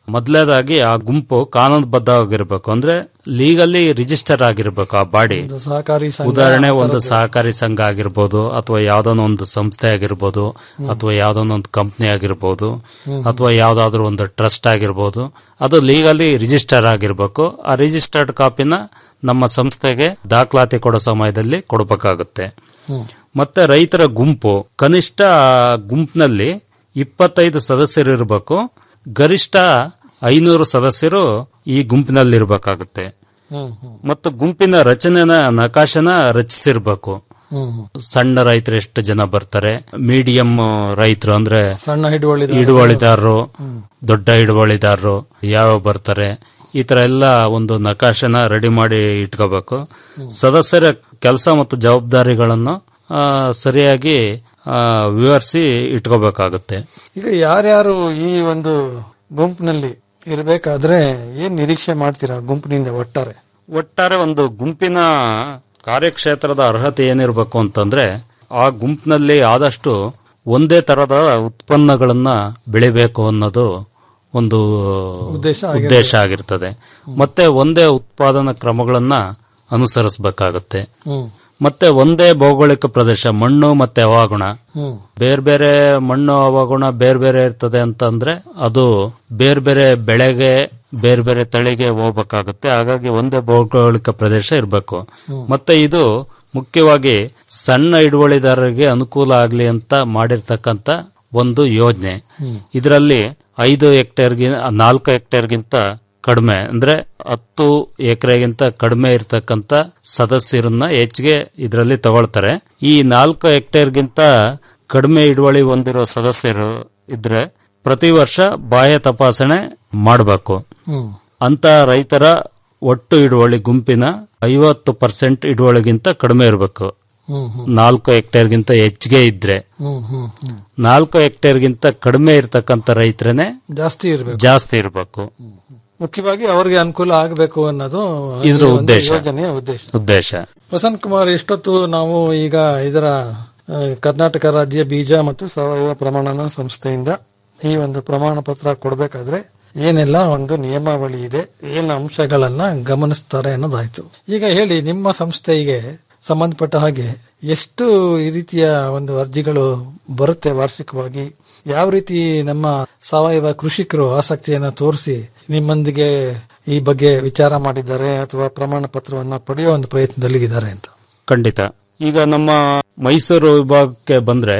ಮೊದಲೇದಾಗಿ ಆ ಗುಂಪು ಕಾನೂನುಬದ್ಧವಾಗಿರ್ಬೇಕು ಅಂದ್ರೆ ಲೀಗಲಿ ರಿಜಿಸ್ಟರ್ ಆಗಿರ್ಬೇಕು ಆ ಬಾಡಿ
ಒಂದು ಸಹಕಾರಿ ಸಂಘ
ಉದಾಹರಣೆ
ಆ
ಒಂದು
ಥರದ್ದು.
ಸಹಕಾರಿ ಸಂಘ ಆಗಿರ್ಬೋದು ಅಥವಾ ಯಾವ್ದಾನ ಒಂದು ಸಂಸ್ಥೆ ಆಗಿರ್ಬೋದು ಅಥವಾ ಯಾವ್ದಾನ ಒಂದು ಕಂಪ್ನಿ ಆಗಿರ್ಬೋದು
ಹ್ಮ್.
ಅಥವಾ ಯಾವ್ದಾದ್ರು ಒಂದು ಟ್ರಸ್ಟ್ ಆಗಿರ್ಬೋದು ಅದು ಲೀಗಲಿ ರಿಜಿಸ್ಟರ್ ಆಗಿರ್ಬೇಕು ಆ ರಿಜಿಸ್ಟರ್ಡ್ ಕಾಪಿನ ನಮ್ಮ ಸಂಸ್ಥೆಗೆ ದಾಖಲಾತಿ ಕೊಡೋ ಸಮಯದಲ್ಲಿ ಕೊಡಬೇಕಾಗುತ್ತೆ
ಹ್ಮ್.
ಮತ್ತೆ ರೈತರ ಗುಂಪು ಕನಿಷ್ಠ ಆ ಗುಂಪಿನಲ್ಲಿ ಇಪ್ಪತ್ತೈದು ಸದಸ್ಯರು ಇರಬೇಕು ಗರಿಷ್ಠ ಐನೂರು ಸದಸ್ಯರು ಈ ಗುಂಪಿನಲ್ಲಿ ಇರಬೇಕಾಗುತ್ತೆ
ಹ್ಮ್ ಹ್ಮ್
ಮತ್ತು ಗುಂಪಿನ ರಚನೆನ ನಕಾಶನ ರಚಿಸಿರ್ಬೇಕು
ಹ್ಮ್ ಹ್ಮ್.
ಸಣ್ಣ ರೈತರು ಎಷ್ಟು ಜನ ಬರ್ತಾರೆ ಮೀಡಿಯಂ ರೈತರು ಅಂದ್ರೆ
ಸಣ್ಣ ಹಿಡುವಳಿ
ಹಿಡುವಳಿದಾರರು ದೊಡ್ಡ ಹಿಡುವಳಿದಾರರು ಯಾವ ಬರ್ತಾರೆ ಈ ತರ ಎಲ್ಲ ಒಂದು ನಕಾಶನ ರೆಡಿ ಮಾಡಿ ಇಟ್ಕೋಬೇಕು ಸದಸ್ಯರ ಕೆಲಸ ಮತ್ತು ಜವಾಬ್ದಾರಿಗಳನ್ನು ಆ, ಸರಿಯಾಗಿ ಆ, ವಿವರಿಸಿ ಇಟ್ಕೋಬೇಕಾಗುತ್ತೆ
ಈಗ ಯಾರ್ಯಾರು ಈ ಒಂದು ಗುಂಪಿನಲ್ಲಿ ಇರಬೇಕಾದ್ರೆ ಏನ್ ನಿರೀಕ್ಷೆ ಮಾಡ್ತೀರಾ ಗುಂಪಿನಿಂದ ಒಟ್ಟಾರೆ
ಒಟ್ಟಾರೆ ಒಂದು ಗುಂಪಿನ ಕಾರ್ಯಕ್ಷೇತ್ರದ ಅರ್ಹತೆ ಏನಿರಬೇಕು ಅಂತಂದ್ರೆ ಆ ಗುಂಪಿನಲ್ಲಿ ಆದಷ್ಟು ಒಂದೇ ತರದ ಉತ್ಪನ್ನಗಳನ್ನ ಬೆಳಿಬೇಕು ಅನ್ನೋದು ಒಂದು
ಉದ್ದೇಶ ಆಗಿರ್ತದೆ.
ಉದ್ದೇಶ ಆಗಿರ್ತದೆ ಮತ್ತೆ ಒಂದೇ ಉತ್ಪಾದನಾ ಕ್ರಮಗಳನ್ನ ಅನುಸರಿಸಬೇಕಾಗುತ್ತೆ
ಹ್ಮ್
ಮತ್ತೆ ಒಂದೇ ಭೌಗೋಳಿಕ ಪ್ರದೇಶ ಮಣ್ಣು ಮತ್ತೆ ಹವಾಗುಣ
ಹ್ಮ್
ಬೇರೆ ಬೇರೆ ಮಣ್ಣು ಹವಾಗುಣ ಬೇರೆ ಬೇರೆ ಇರ್ತದೆ ಅಂತಂದ್ರೆ ಅದು ಬೇರೆ ಬೇರೆ ಬೆಳೆಗೆ ಬೇರೆ ಬೇರೆ ತಳಿಗೆ ಹೋಗ್ಬೇಕಾಗುತ್ತೆ ಹಾಗಾಗಿ ಒಂದೇ ಭೌಗೋಳಿಕ ಪ್ರದೇಶ ಇರಬೇಕು
ಹ್ಮ್.
ಮತ್ತೆ ಇದು ಮುಖ್ಯವಾಗಿ ಸಣ್ಣ ಹಿಡುವಳಿದಾರರಿಗೆ ಅನುಕೂಲ ಆಗ್ಲಿ ಅಂತ ಮಾಡಿರ್ತಕ್ಕಂತ ಒಂದು ಯೋಜನೆ
ಹ್ಮ್.
ಇದರಲ್ಲಿ ಐದು ಹೆಕ್ಟೇರ್ಗಿ ನಾಲ್ಕು ಹೆಕ್ಟೇರ್ಗಿಂತ ಕಡಿಮೆ ಅಂದ್ರೆ ಹತ್ತು ಎಕರೆಗಿಂತ ಕಡಿಮೆ ಇರತಕ್ಕಂತ ಸದಸ್ಯರನ್ನ ಹೆಚ್ಚಿಗೆ ಇದರಲ್ಲಿ ತಗೊಳ್ತಾರೆ ಈ ನಾಲ್ಕು ಹೆಕ್ಟೇರ್ಗಿಂತ ಕಡಿಮೆ ಹಿಡುವಳಿ ಹೊಂದಿರೋ ಸದಸ್ಯರು ಇದ್ರೆ ಪ್ರತಿ ವರ್ಷ ಬಾಹ್ಯ ತಪಾಸಣೆ ಮಾಡಬೇಕು
ಹ್ಮ್
ಅಂತ ರೈತರ ಒಟ್ಟು ಹಿಡುವಳಿ ಗುಂಪಿನ ಐವತ್ತು ಪರ್ಸೆಂಟ್ ಹಿಡುವಳಿಗಿಂತ ಕಡಿಮೆ ಇರಬೇಕು
ಹ್ಮ್ ಹ್ಮ್
ನಾಲ್ಕು ಹೆಕ್ಟೇರ್ಗಿಂತ ಹೆಚ್ಚಿಗೆ ಇದ್ರೆ
ಹ್ಮ್ ಹ್ಮ್ ಹ್ಮ್
ನಾಲ್ಕು ಹೆಕ್ಟೇರ್ಗಿಂತ ಕಡಿಮೆ ಇರತಕ್ಕಂತ ರೈತರೇ
ಜಾಸ್ತಿ ಇರಬೇಕು
ಜಾಸ್ತಿ ಇರಬೇಕು
ಮುಖ್ಯವಾಗಿ ಅವರಿಗೆ ಅನುಕೂಲ ಆಗಬೇಕು ಅನ್ನೋದು
ಇದ್ರ
ಈ ಒಂದು
ಉದ್ದೇಶ.
ಯೋಜನೆಯ ಉದ್ದೇಶ
ಉದ್ದೇಶ
ಪ್ರಸನ್ನ ಕುಮಾರ್ ಇಷ್ಟೊತ್ತು ನಾವು ಈಗ ಇದರ ಆ, ಕರ್ನಾಟಕ ರಾಜ್ಯ ಬೀಜ ಮತ್ತು ಸಾವಯವ ಪ್ರಮಾಣನ ಸಂಸ್ಥೆಯಿಂದ ಈ ಒಂದು ಪ್ರಮಾಣ ಪತ್ರ ಕೊಡಬೇಕಾದ್ರೆ ಏನೆಲ್ಲ ಒಂದು ನಿಯಮಾವಳಿ ಇದೆ ಏನು ಅಂಶಗಳನ್ನ ಗಮನಿಸ್ತಾರೆ ಅನ್ನೋದಾಯ್ತು ಈಗ ಹೇಳಿ ನಿಮ್ಮ ಸಂಸ್ಥೆಗೆ ಸಂಬಂಧಪಟ್ಟ ಹಾಗೆ ಎಷ್ಟು ಈ ರೀತಿಯ ಒಂದು ಅರ್ಜಿಗಳು ಬರುತ್ತೆ ವಾರ್ಷಿಕವಾಗಿ ಯಾವ ರೀತಿ ನಮ್ಮ ಸಾವಯವ ಕೃಷಿಕರು ಆಸಕ್ತಿಯನ್ನ ತೋರಿಸಿ ನಿಮ್ಮೊಂದಿಗೆ ಈ ಬಗ್ಗೆ ವಿಚಾರ ಮಾಡಿದ್ದಾರೆ ಅಥವಾ ಪ್ರಮಾಣ ಪತ್ರವನ್ನ ಪಡೆಯೋ ಒಂದು ಪ್ರಯತ್ನದಲ್ಲಿ ಇದ್ದಾರೆ ಅಂತ
ಖಂಡಿತ ಈಗ ನಮ್ಮ ಮೈಸೂರು ವಿಭಾಗಕ್ಕೆ ಬಂದ್ರೆ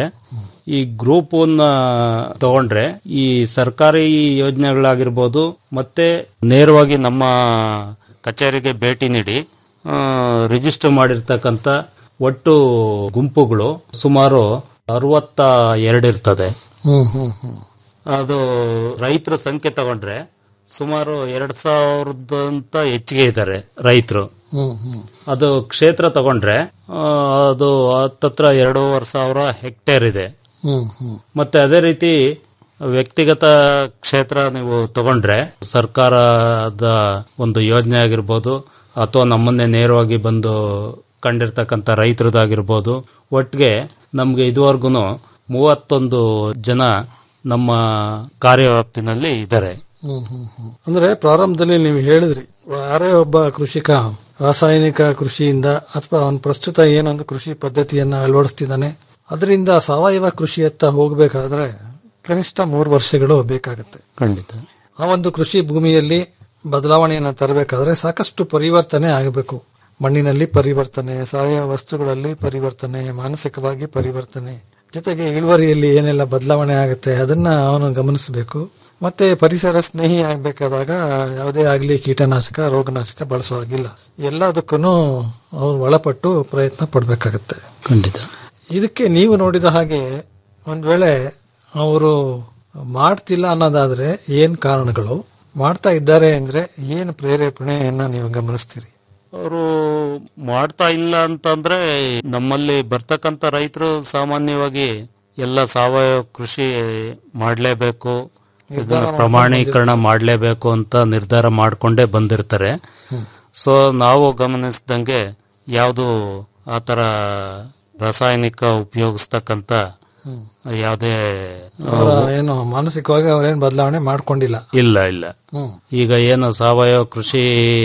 ಈ ಗ್ರೂಪ್ ಒನ್ ತಗೊಂಡ್ರೆ ಈ ಸರ್ಕಾರಿ ಯೋಜನೆಗಳಾಗಿರ್ಬೋದು ಮತ್ತೆ ನೇರವಾಗಿ ನಮ್ಮ ಕಚೇರಿಗೆ ಭೇಟಿ ನೀಡಿ ರಿಜಿಸ್ಟರ್ ಮಾಡಿರ್ತಕ್ಕಂಥ ಒಟ್ಟು ಗುಂಪುಗಳು ಸುಮಾರು ಅರವತ್ತ ಎರಡು ಇರ್ತದೆ
ಹ್ಮ್ ಹ್ಮ್ ಹ್ಮ್
ಅದು ರೈತರ ಸಂಖ್ಯೆ ತಗೊಂಡ್ರೆ ಸುಮಾರು ಎರಡ್ ಸಾವಿರದಂತ ಹೆಚ್ಚಿಗೆ ಇದ್ದಾರೆ ರೈತರು
ಹ್ಮ್ ಹ್ಮ್
ಅದು ಕ್ಷೇತ್ರ ತಗೊಂಡ್ರೆ ಆ, ಅದು ಹತ್ತತ್ರ ಎರಡೂವರೆ ಸಾವಿರ ಹೆಕ್ಟೇರ್ ಇದೆ
ಹ್ಮ್ ಹ್ಮ್
ಮತ್ತೆ ಅದೇ ರೀತಿ ವ್ಯಕ್ತಿಗತ ಕ್ಷೇತ್ರ ನೀವು ತಗೊಂಡ್ರೆ ಸರ್ಕಾರದ ಒಂದು ಯೋಜನೆ ಆಗಿರ್ಬೋದು ಅಥವಾ ನಮ್ಮನ್ನೇ ನೇರವಾಗಿ ಬಂದು ಕಂಡಿರ್ತಕ್ಕಂಥ ರೈತರದಾಗಿರ್ಬೋದು ಒಟ್ಟಿಗೆ ನಮ್ಗೆ ಇದುವರೆಗೂ ಮೂವತ್ತೊಂದು ಜನ ನಮ್ಮ ಕಾರ್ಯವ್ಯಾಪ್ತಿನಲ್ಲಿ ಇದ್ದಾರೆ
ಹ್ಮ್ ಹ್ಮ್ ಹ್ಮ್. ಅಂದ್ರೆ ಪ್ರಾರಂಭದಲ್ಲಿ ನೀವು ಹೇಳಿದ್ರಿ ಯಾರೇ ಒಬ್ಬ ಕೃಷಿಕ ರಾಸಾಯನಿಕ ಕೃಷಿಯಿಂದ ಅಥವಾ ಅವನು ಪ್ರಸ್ತುತ ಏನೊಂದು ಕೃಷಿ ಪದ್ಧತಿಯನ್ನ ಅಳವಡಿಸ್ತಿದ್ದಾನೆ ಅದರಿಂದ ಸಾವಯವ ಕೃಷಿಯತ್ತ ಹೋಗಬೇಕಾದ್ರೆ ಕನಿಷ್ಠ ಮೂರು ವರ್ಷಗಳು ಬೇಕಾಗುತ್ತೆ
ಖಂಡಿತ
ಆ ಒಂದು ಕೃಷಿ ಭೂಮಿಯಲ್ಲಿ ಬದಲಾವಣೆಯನ್ನು ತರಬೇಕಾದ್ರೆ ಸಾಕಷ್ಟು ಪರಿವರ್ತನೆ ಆಗಬೇಕು ಮಣ್ಣಿನಲ್ಲಿ ಪರಿವರ್ತನೆ ಸಾವಯವ ವಸ್ತುಗಳಲ್ಲಿ ಪರಿವರ್ತನೆ ಮಾನಸಿಕವಾಗಿ ಪರಿವರ್ತನೆ ಜೊತೆಗೆ ಇಳುವರಿಯಲ್ಲಿ ಏನೆಲ್ಲ ಬದಲಾವಣೆ ಆಗುತ್ತೆ ಅದನ್ನ ಅವನು ಗಮನಿಸಬೇಕು ಮತ್ತೆ ಪರಿಸರ ಸ್ನೇಹಿ ಆಗ್ಬೇಕಾದಾಗ ಯಾವುದೇ ಆಗಲಿ ಕೀಟನಾಶಕ ರೋಗನಾಶಕ ಬಳಸೋ ಹಾಗಿಲ್ಲ ಎಲ್ಲದಕ್ಕೂ ಅವ್ರು ಒಳಪಟ್ಟು ಪ್ರಯತ್ನ ಪಡಬೇಕಾಗತ್ತೆ
ಖಂಡಿತ
ಇದಕ್ಕೆ ನೀವು ನೋಡಿದ ಹಾಗೆ ಒಂದ್ ವೇಳೆ ಅವರು ಮಾಡ್ತಿಲ್ಲ ಅನ್ನೋದಾದ್ರೆ ಏನ್ ಕಾರಣಗಳು ಮಾಡ್ತಾ ಇದ್ದಾರೆ ಅಂದ್ರೆ ಏನು ಪ್ರೇರೇಪಣೆಯನ್ನ ನೀವು ಗಮನಿಸ್ತೀರಿ
ಅವರು ಮಾಡ್ತಾ ಇಲ್ಲ ಅಂತಂದ್ರೆ ನಮ್ಮಲ್ಲಿ ಬರ್ತಕ್ಕಂತ ರೈತರು ಸಾಮಾನ್ಯವಾಗಿ ಎಲ್ಲ ಸಾವಯವ ಕೃಷಿ ಮಾಡಲೇಬೇಕು ಇದನ್ನ ಪ್ರಮಾಣೀಕರಣ ಮಾಡಲೇಬೇಕು ಅಂತ ನಿರ್ಧಾರ ಮಾಡ್ಕೊಂಡೇ ಬಂದಿರ್ತಾರೆ ಸೊ ನಾವು ಗಮನಿಸಿದಂಗೆ ಯಾವುದು ಆ ತರ ರಾಸಾಯನಿಕ ಉಪಯೋಗಿಸ್ತಕ್ಕಂತ ಯಾವುದೇ
ಅವರ ಏನು ಮಾನಸಿಕವಾಗಿ ಅವ್ರೇನ್ ಬದಲಾವಣೆ ಮಾಡ್ಕೊಂಡಿಲ್ಲ
ಇಲ್ಲ ಇಲ್ಲ
ಹ್ಮ್.
ಈಗ ಏನು ಸಾವಯವ ಕೃಷಿ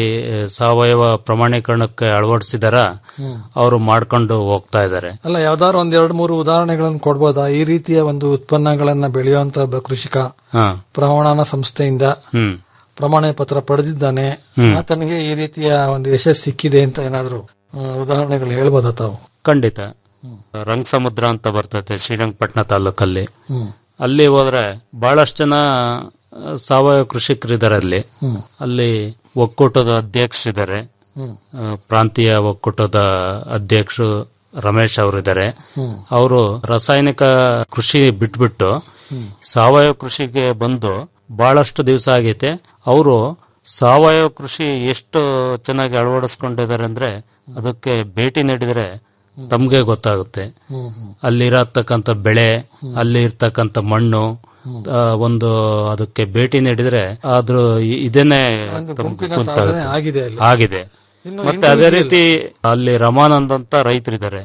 ಸಾವಯವ ಪ್ರಮಾಣೀಕರಣಕ್ಕೆ ಅಳವಡಿಸಿದಾರ
ಹ್ಮ್.
ಅವರು ಮಾಡ್ಕೊಂಡು ಹೋಗ್ತಾ ಇದ್ದಾರೆ
ಅಲ್ಲ ಯಾವ್ದಾದ್ರು ಒಂದ್ ಎರಡು ಮೂರು ಉದಾಹರಣೆಗಳನ್ನು ಕೊಡ್ಬೋದಾ ಈ ರೀತಿಯ ಒಂದು ಉತ್ಪನ್ನಗಳನ್ನ ಬೆಳೆಯುವಂತ ಒಬ್ಬ ಕೃಷಿಕ
ಹಾ
ಪ್ರಮಾಣನ ಸಂಸ್ಥೆಯಿಂದ
ಹ್ಮ್
ಪ್ರಮಾಣ ಪತ್ರ ಪಡೆದಿದ್ದಾನೆ
ಹ್ಮ್.
ಆತನಿಗೆ ಈ ರೀತಿಯ ಒಂದು ಯಶಸ್ಸು ಸಿಕ್ಕಿದೆ ಅಂತ ಏನಾದ್ರು ಆ, ಉದಾಹರಣೆಗಳು ಹೇಳ್ಬೋದಾ ತಾವು
ಖಂಡಿತ ರಂಗ ಸಮುದ್ರ ಅಂತ ಬರ್ತೈತೆ ಶ್ರೀರಂಗಪಟ್ಟಣ ತಾಲೂಕಲ್ಲಿ
ಹ್ಮ್.
ಅಲ್ಲಿ ಹೋದ್ರೆ ಬಹಳಷ್ಟು ಜನ ಆ, ಸಾವಯವ ಕೃಷಿಕರಿದ್ದಾರೆ ಅಲ್ಲಿ
ಹ್ಮ್.
ಅಲ್ಲಿ ಒಕ್ಕೂಟದ ಅಧ್ಯಕ್ಷರಿದ್ದಾರೆ
ಹ್ಮ್.
ಆ, ಪ್ರಾಂತೀಯ ಒಕ್ಕೂಟದ ಅಧ್ಯಕ್ಷರು ರಮೇಶ್ ಅವರಿದ್ದಾರೆ
ಹ್ಮ್.
ಅವರು ರಾಸಾಯನಿಕ ಕೃಷಿ ಬಿಟ್ಬಿಟ್ಟು
ಹ್ಮ್.
ಸಾವಯವ ಕೃಷಿಗೆ ಬಂದು ಬಹಳಷ್ಟು ದಿವಸ ಆಗೈತೆ ಅವರು ಸಾವಯವ ಕೃಷಿ ಎಷ್ಟು ಚೆನ್ನಾಗಿ ಅಳವಡಿಸ್ಕೊಂಡಿದ್ದಾರೆ ಅಂದ್ರೆ ಅದಕ್ಕೆ ಭೇಟಿ ನೀಡಿದ್ರೆ ತಮ್ಗೆ ಗೊತ್ತಾಗುತ್ತೆ
ಹ್ಮ್, ಹ್ಮ್.
ಅಲ್ಲಿರತಕ್ಕಂಥ ಬೆಳೆ ಅಲ್ಲಿ ಇರ್ತಕ್ಕಂಥ ಮಣ್ಣು ಆ, ಒಂದು ಅದಕ್ಕೆ ಭೇಟಿ ನೀಡಿದ್ರೆ ಅದ್ರ ಇ- ಇದೇನೆ
ಒಂದು
ತಮ್ಗೆ
ಗುಂಪಿನ
ಗೊತ್ತಾಗುತ್ತೆ.
ಸಾಧನೆ ಆಗಿದೆ ಅಲ್ಲಿ.
ಆಗಿದೆ
ಇನ್ನು
ಮತ್ತೆ ಅದೇ
individual-
ರೀತಿ ಅಲ್ಲಿ ರಮಾನಂದ್ ಅಂತ ರೈತರಿದ್ದಾರೆ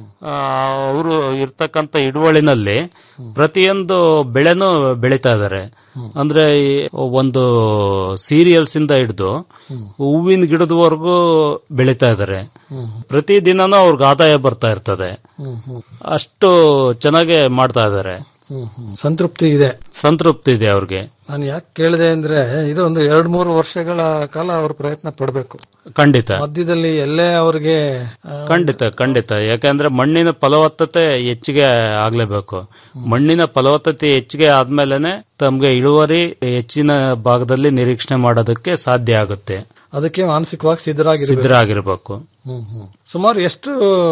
ಅವರು ಇರ್ತಕ್ಕಂಥ ಹಿಡುವಳಿನಲ್ಲಿ ಪ್ರತಿಯೊಂದು ಬೆಳೆನೂ ಬೆಳೀತಾ ಇದ್ದಾರೆ ಅಂದ್ರೆ ಈ ಒಂದು ಸೀರಿಯಲ್ಸ್ ಇಂದ ಹಿಡಿದು ಹೂವಿನ ಗಿಡದವರೆಗೂ ಬೆಳೀತಾ ಇದ್ದಾರೆ ಪ್ರತಿ ದಿನನೂ ಅವ್ರಿಗೆ ಆದಾಯ ಬರ್ತಾ ಇರ್ತದೆ
ಹ್ಮ್, ಹ್ಮ್.
ಅಷ್ಟು ಚೆನ್ನಾಗೆ ಮಾಡ್ತಾ ಇದ್ದಾರೆ
ಹ್ಮ್, ಹ್ಮ್. ಸಂತೃಪ್ತಿ ಇದೆ
ಸಂತೃಪ್ತಿ ಇದೆ ಅವ್ರಿಗೆ
ನಾನು ಯಾಕೆ ಕೇಳಿದೆ ಅಂದ್ರೆ ಇದು ಒಂದು ಎರಡ್ ಮೂರು ವರ್ಷಗಳ ಕಾಲ ಅವರು ಪ್ರಯತ್ನ ಪಡಬೇಕು
ಖಂಡಿತ
ಮಧ್ಯದಲ್ಲಿ ಎಲ್ಲೇ ಅವ್ರಿಗೆ ಆ,
ಖಂಡಿತ ಖಂಡಿತ ಯಾಕಂದ್ರೆ ಮಣ್ಣಿನ ಫಲವತ್ತತೆ ಹೆಚ್ಚಿಗೆ ಆಗ್ಲೇಬೇಕು ಮಣ್ಣಿನ ಫಲವತ್ತತೆ ಹೆಚ್ಚಿಗೆ ಆದ್ಮೇಲೆನೆ ತಮ್ಗೆ ಇಳುವರಿ ಹೆಚ್ಚಿನ ಭಾಗದಲ್ಲಿ ನಿರೀಕ್ಷಣೆ ಮಾಡೋದಕ್ಕೆ ಸಾಧ್ಯ ಆಗುತ್ತೆ
ಅದಕ್ಕೆ ಮಾನಸಿಕವಾಗಿ ಸಿದ್ಧರಾಗಿರ್ಬೇಕು
ಸಿದ್ಧರಾಗಿರ್ಬೇಕು
ಹ್ಮ್, ಹ್ಮ್. ಸುಮಾರು ಎಷ್ಟು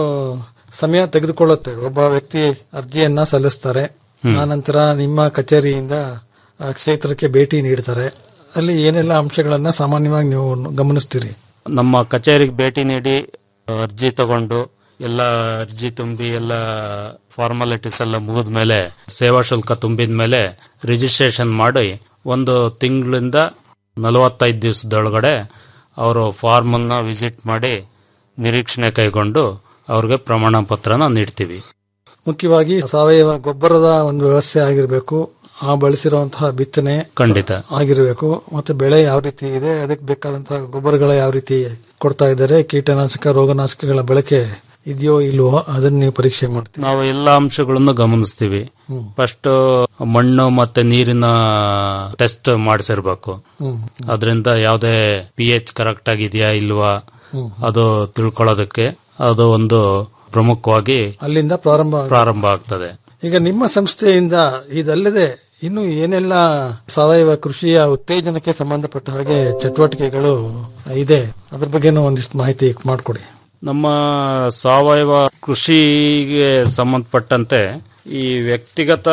ಸಮಯ ತೆಗೆದುಕೊಳ್ಳುತ್ತೆ ಒಬ್ಬ ವ್ಯಕ್ತಿ ಅರ್ಜಿಯನ್ನ ಸಲ್ಲಿಸ್ತಾರೆ ಆನಂತರ ನಿಮ್ಮ ಕಚೇರಿಯಿಂದ ಆ ಕ್ಷೇತ್ರಕ್ಕೆ ಭೇಟಿ ನೀಡ್ತಾರೆ ಅಲ್ಲಿ ಏನೆಲ್ಲ ಅಂಶಗಳನ್ನ ಸಾಮಾನ್ಯವಾಗಿ ನೀವು ಗಮನಿಸ್ತೀರಿ
ನಮ್ಮ ಕಚೇರಿಗೆ ಭೇಟಿ ನೀಡಿ ಅರ್ಜಿ ತಗೊಂಡು ಎಲ್ಲ ಅರ್ಜಿ ತುಂಬಿ ಎಲ್ಲ ಫಾರ್ಮಾಲಿಟೀಸ್ ಎಲ್ಲ ಮುಗಿದ ಮೇಲೆ ಸೇವಾ ಶುಲ್ಕ ತುಂಬಿದ ಮೇಲೆ ರಿಜಿಸ್ಟ್ರೇಷನ್ ಮಾಡಿ ಒಂದು ತಿಂಗಳಿಂದ ನಲವತ್ತೈದು ದಿವಸದೊಳಗಡೆ ಅವರು ಫಾರ್ಮ್ ಅನ್ನ ವಿಸಿಟ್ ಮಾಡಿ ನಿರೀಕ್ಷಣೆ ಕೈಗೊಂಡು ಅವ್ರಿಗೆ ಪ್ರಮಾಣ ಪತ್ರನ ನೀಡ್ತೀವಿ
ಮುಖ್ಯವಾಗಿ ಸಾವಯವ ಗೊಬ್ಬರದ ಒಂದು ವ್ಯವಸ್ಥೆ ಆಗಿರಬೇಕು ಆ ಬಳಸಿರುವಂತಹ ಬಿತ್ತನೆ
ಖಂಡಿತ
ಆಗಿರಬೇಕು ಮತ್ತೆ ಬೆಳೆ ಯಾವ ರೀತಿ ಇದೆ ಅದಕ್ಕೆ ಬೇಕಾದಂತಹ ಗೊಬ್ಬರಗಳ ಯಾವ ರೀತಿ ಕೊಡ್ತಾ ಇದ್ದಾರೆ ಕೀಟನಾಶಕ ರೋಗನಾಶಕಗಳ ಬಳಕೆ ಇದೆಯೋ ಇಲ್ವೋ ಅದನ್ನ ನೀವು ಪರೀಕ್ಷೆ ಮಾಡ್ತೀವಿ
ನಾವು ಎಲ್ಲ ಅಂಶಗಳನ್ನು ಗಮನಿಸ್ತೀವಿ
ಹ್ಮ್.
ಫಸ್ಟ್ ಮಣ್ಣು ಮತ್ತೆ ನೀರಿನ ಟೆಸ್ಟ್ ಮಾಡಿಸಿರ್ಬೇಕು
ಹ್ಮ್.
ಅದರಿಂದ ಯಾವುದೇ ಪಿ ಎಚ್ ಕರೆಕ್ಟ್ ಆಗಿದೆಯಾ ಇಲ್ವಾ
ಹ್ಮ್.
ಅದು ತಿಳ್ಕೊಳ್ಳೋದಕ್ಕೆ ಅದು ಒಂದು ಪ್ರಮುಖವಾಗಿ
ಅಲ್ಲಿಂದ ಪ್ರಾರಂಭ ಆಗುತ್ತೆ.
ಪ್ರಾರಂಭ ಆಗ್ತದೆ
ಈಗ ನಿಮ್ಮ ಸಂಸ್ಥೆಯಿಂದ ಇದಲ್ಲದೆ ಇನ್ನು ಏನೆಲ್ಲ ಸಾವಯವ ಕೃಷಿಯ ಉತ್ತೇಜನಕ್ಕೆ ಸಂಬಂಧಪಟ್ಟ ಹಾಗೆ ಚಟುವಟಿಕೆಗಳು ಇದೆ ಅದ್ರ ಬಗ್ಗೆನೂ ಒಂದಿಷ್ಟು ಮಾಹಿತಿ ಮಾಡಿಕೊಡಿ
ನಮ್ಮ ಸಾವಯವ ಕೃಷಿಗೆ ಸಂಬಂಧಪಟ್ಟಂತೆ ಈ ವ್ಯಕ್ತಿಗತ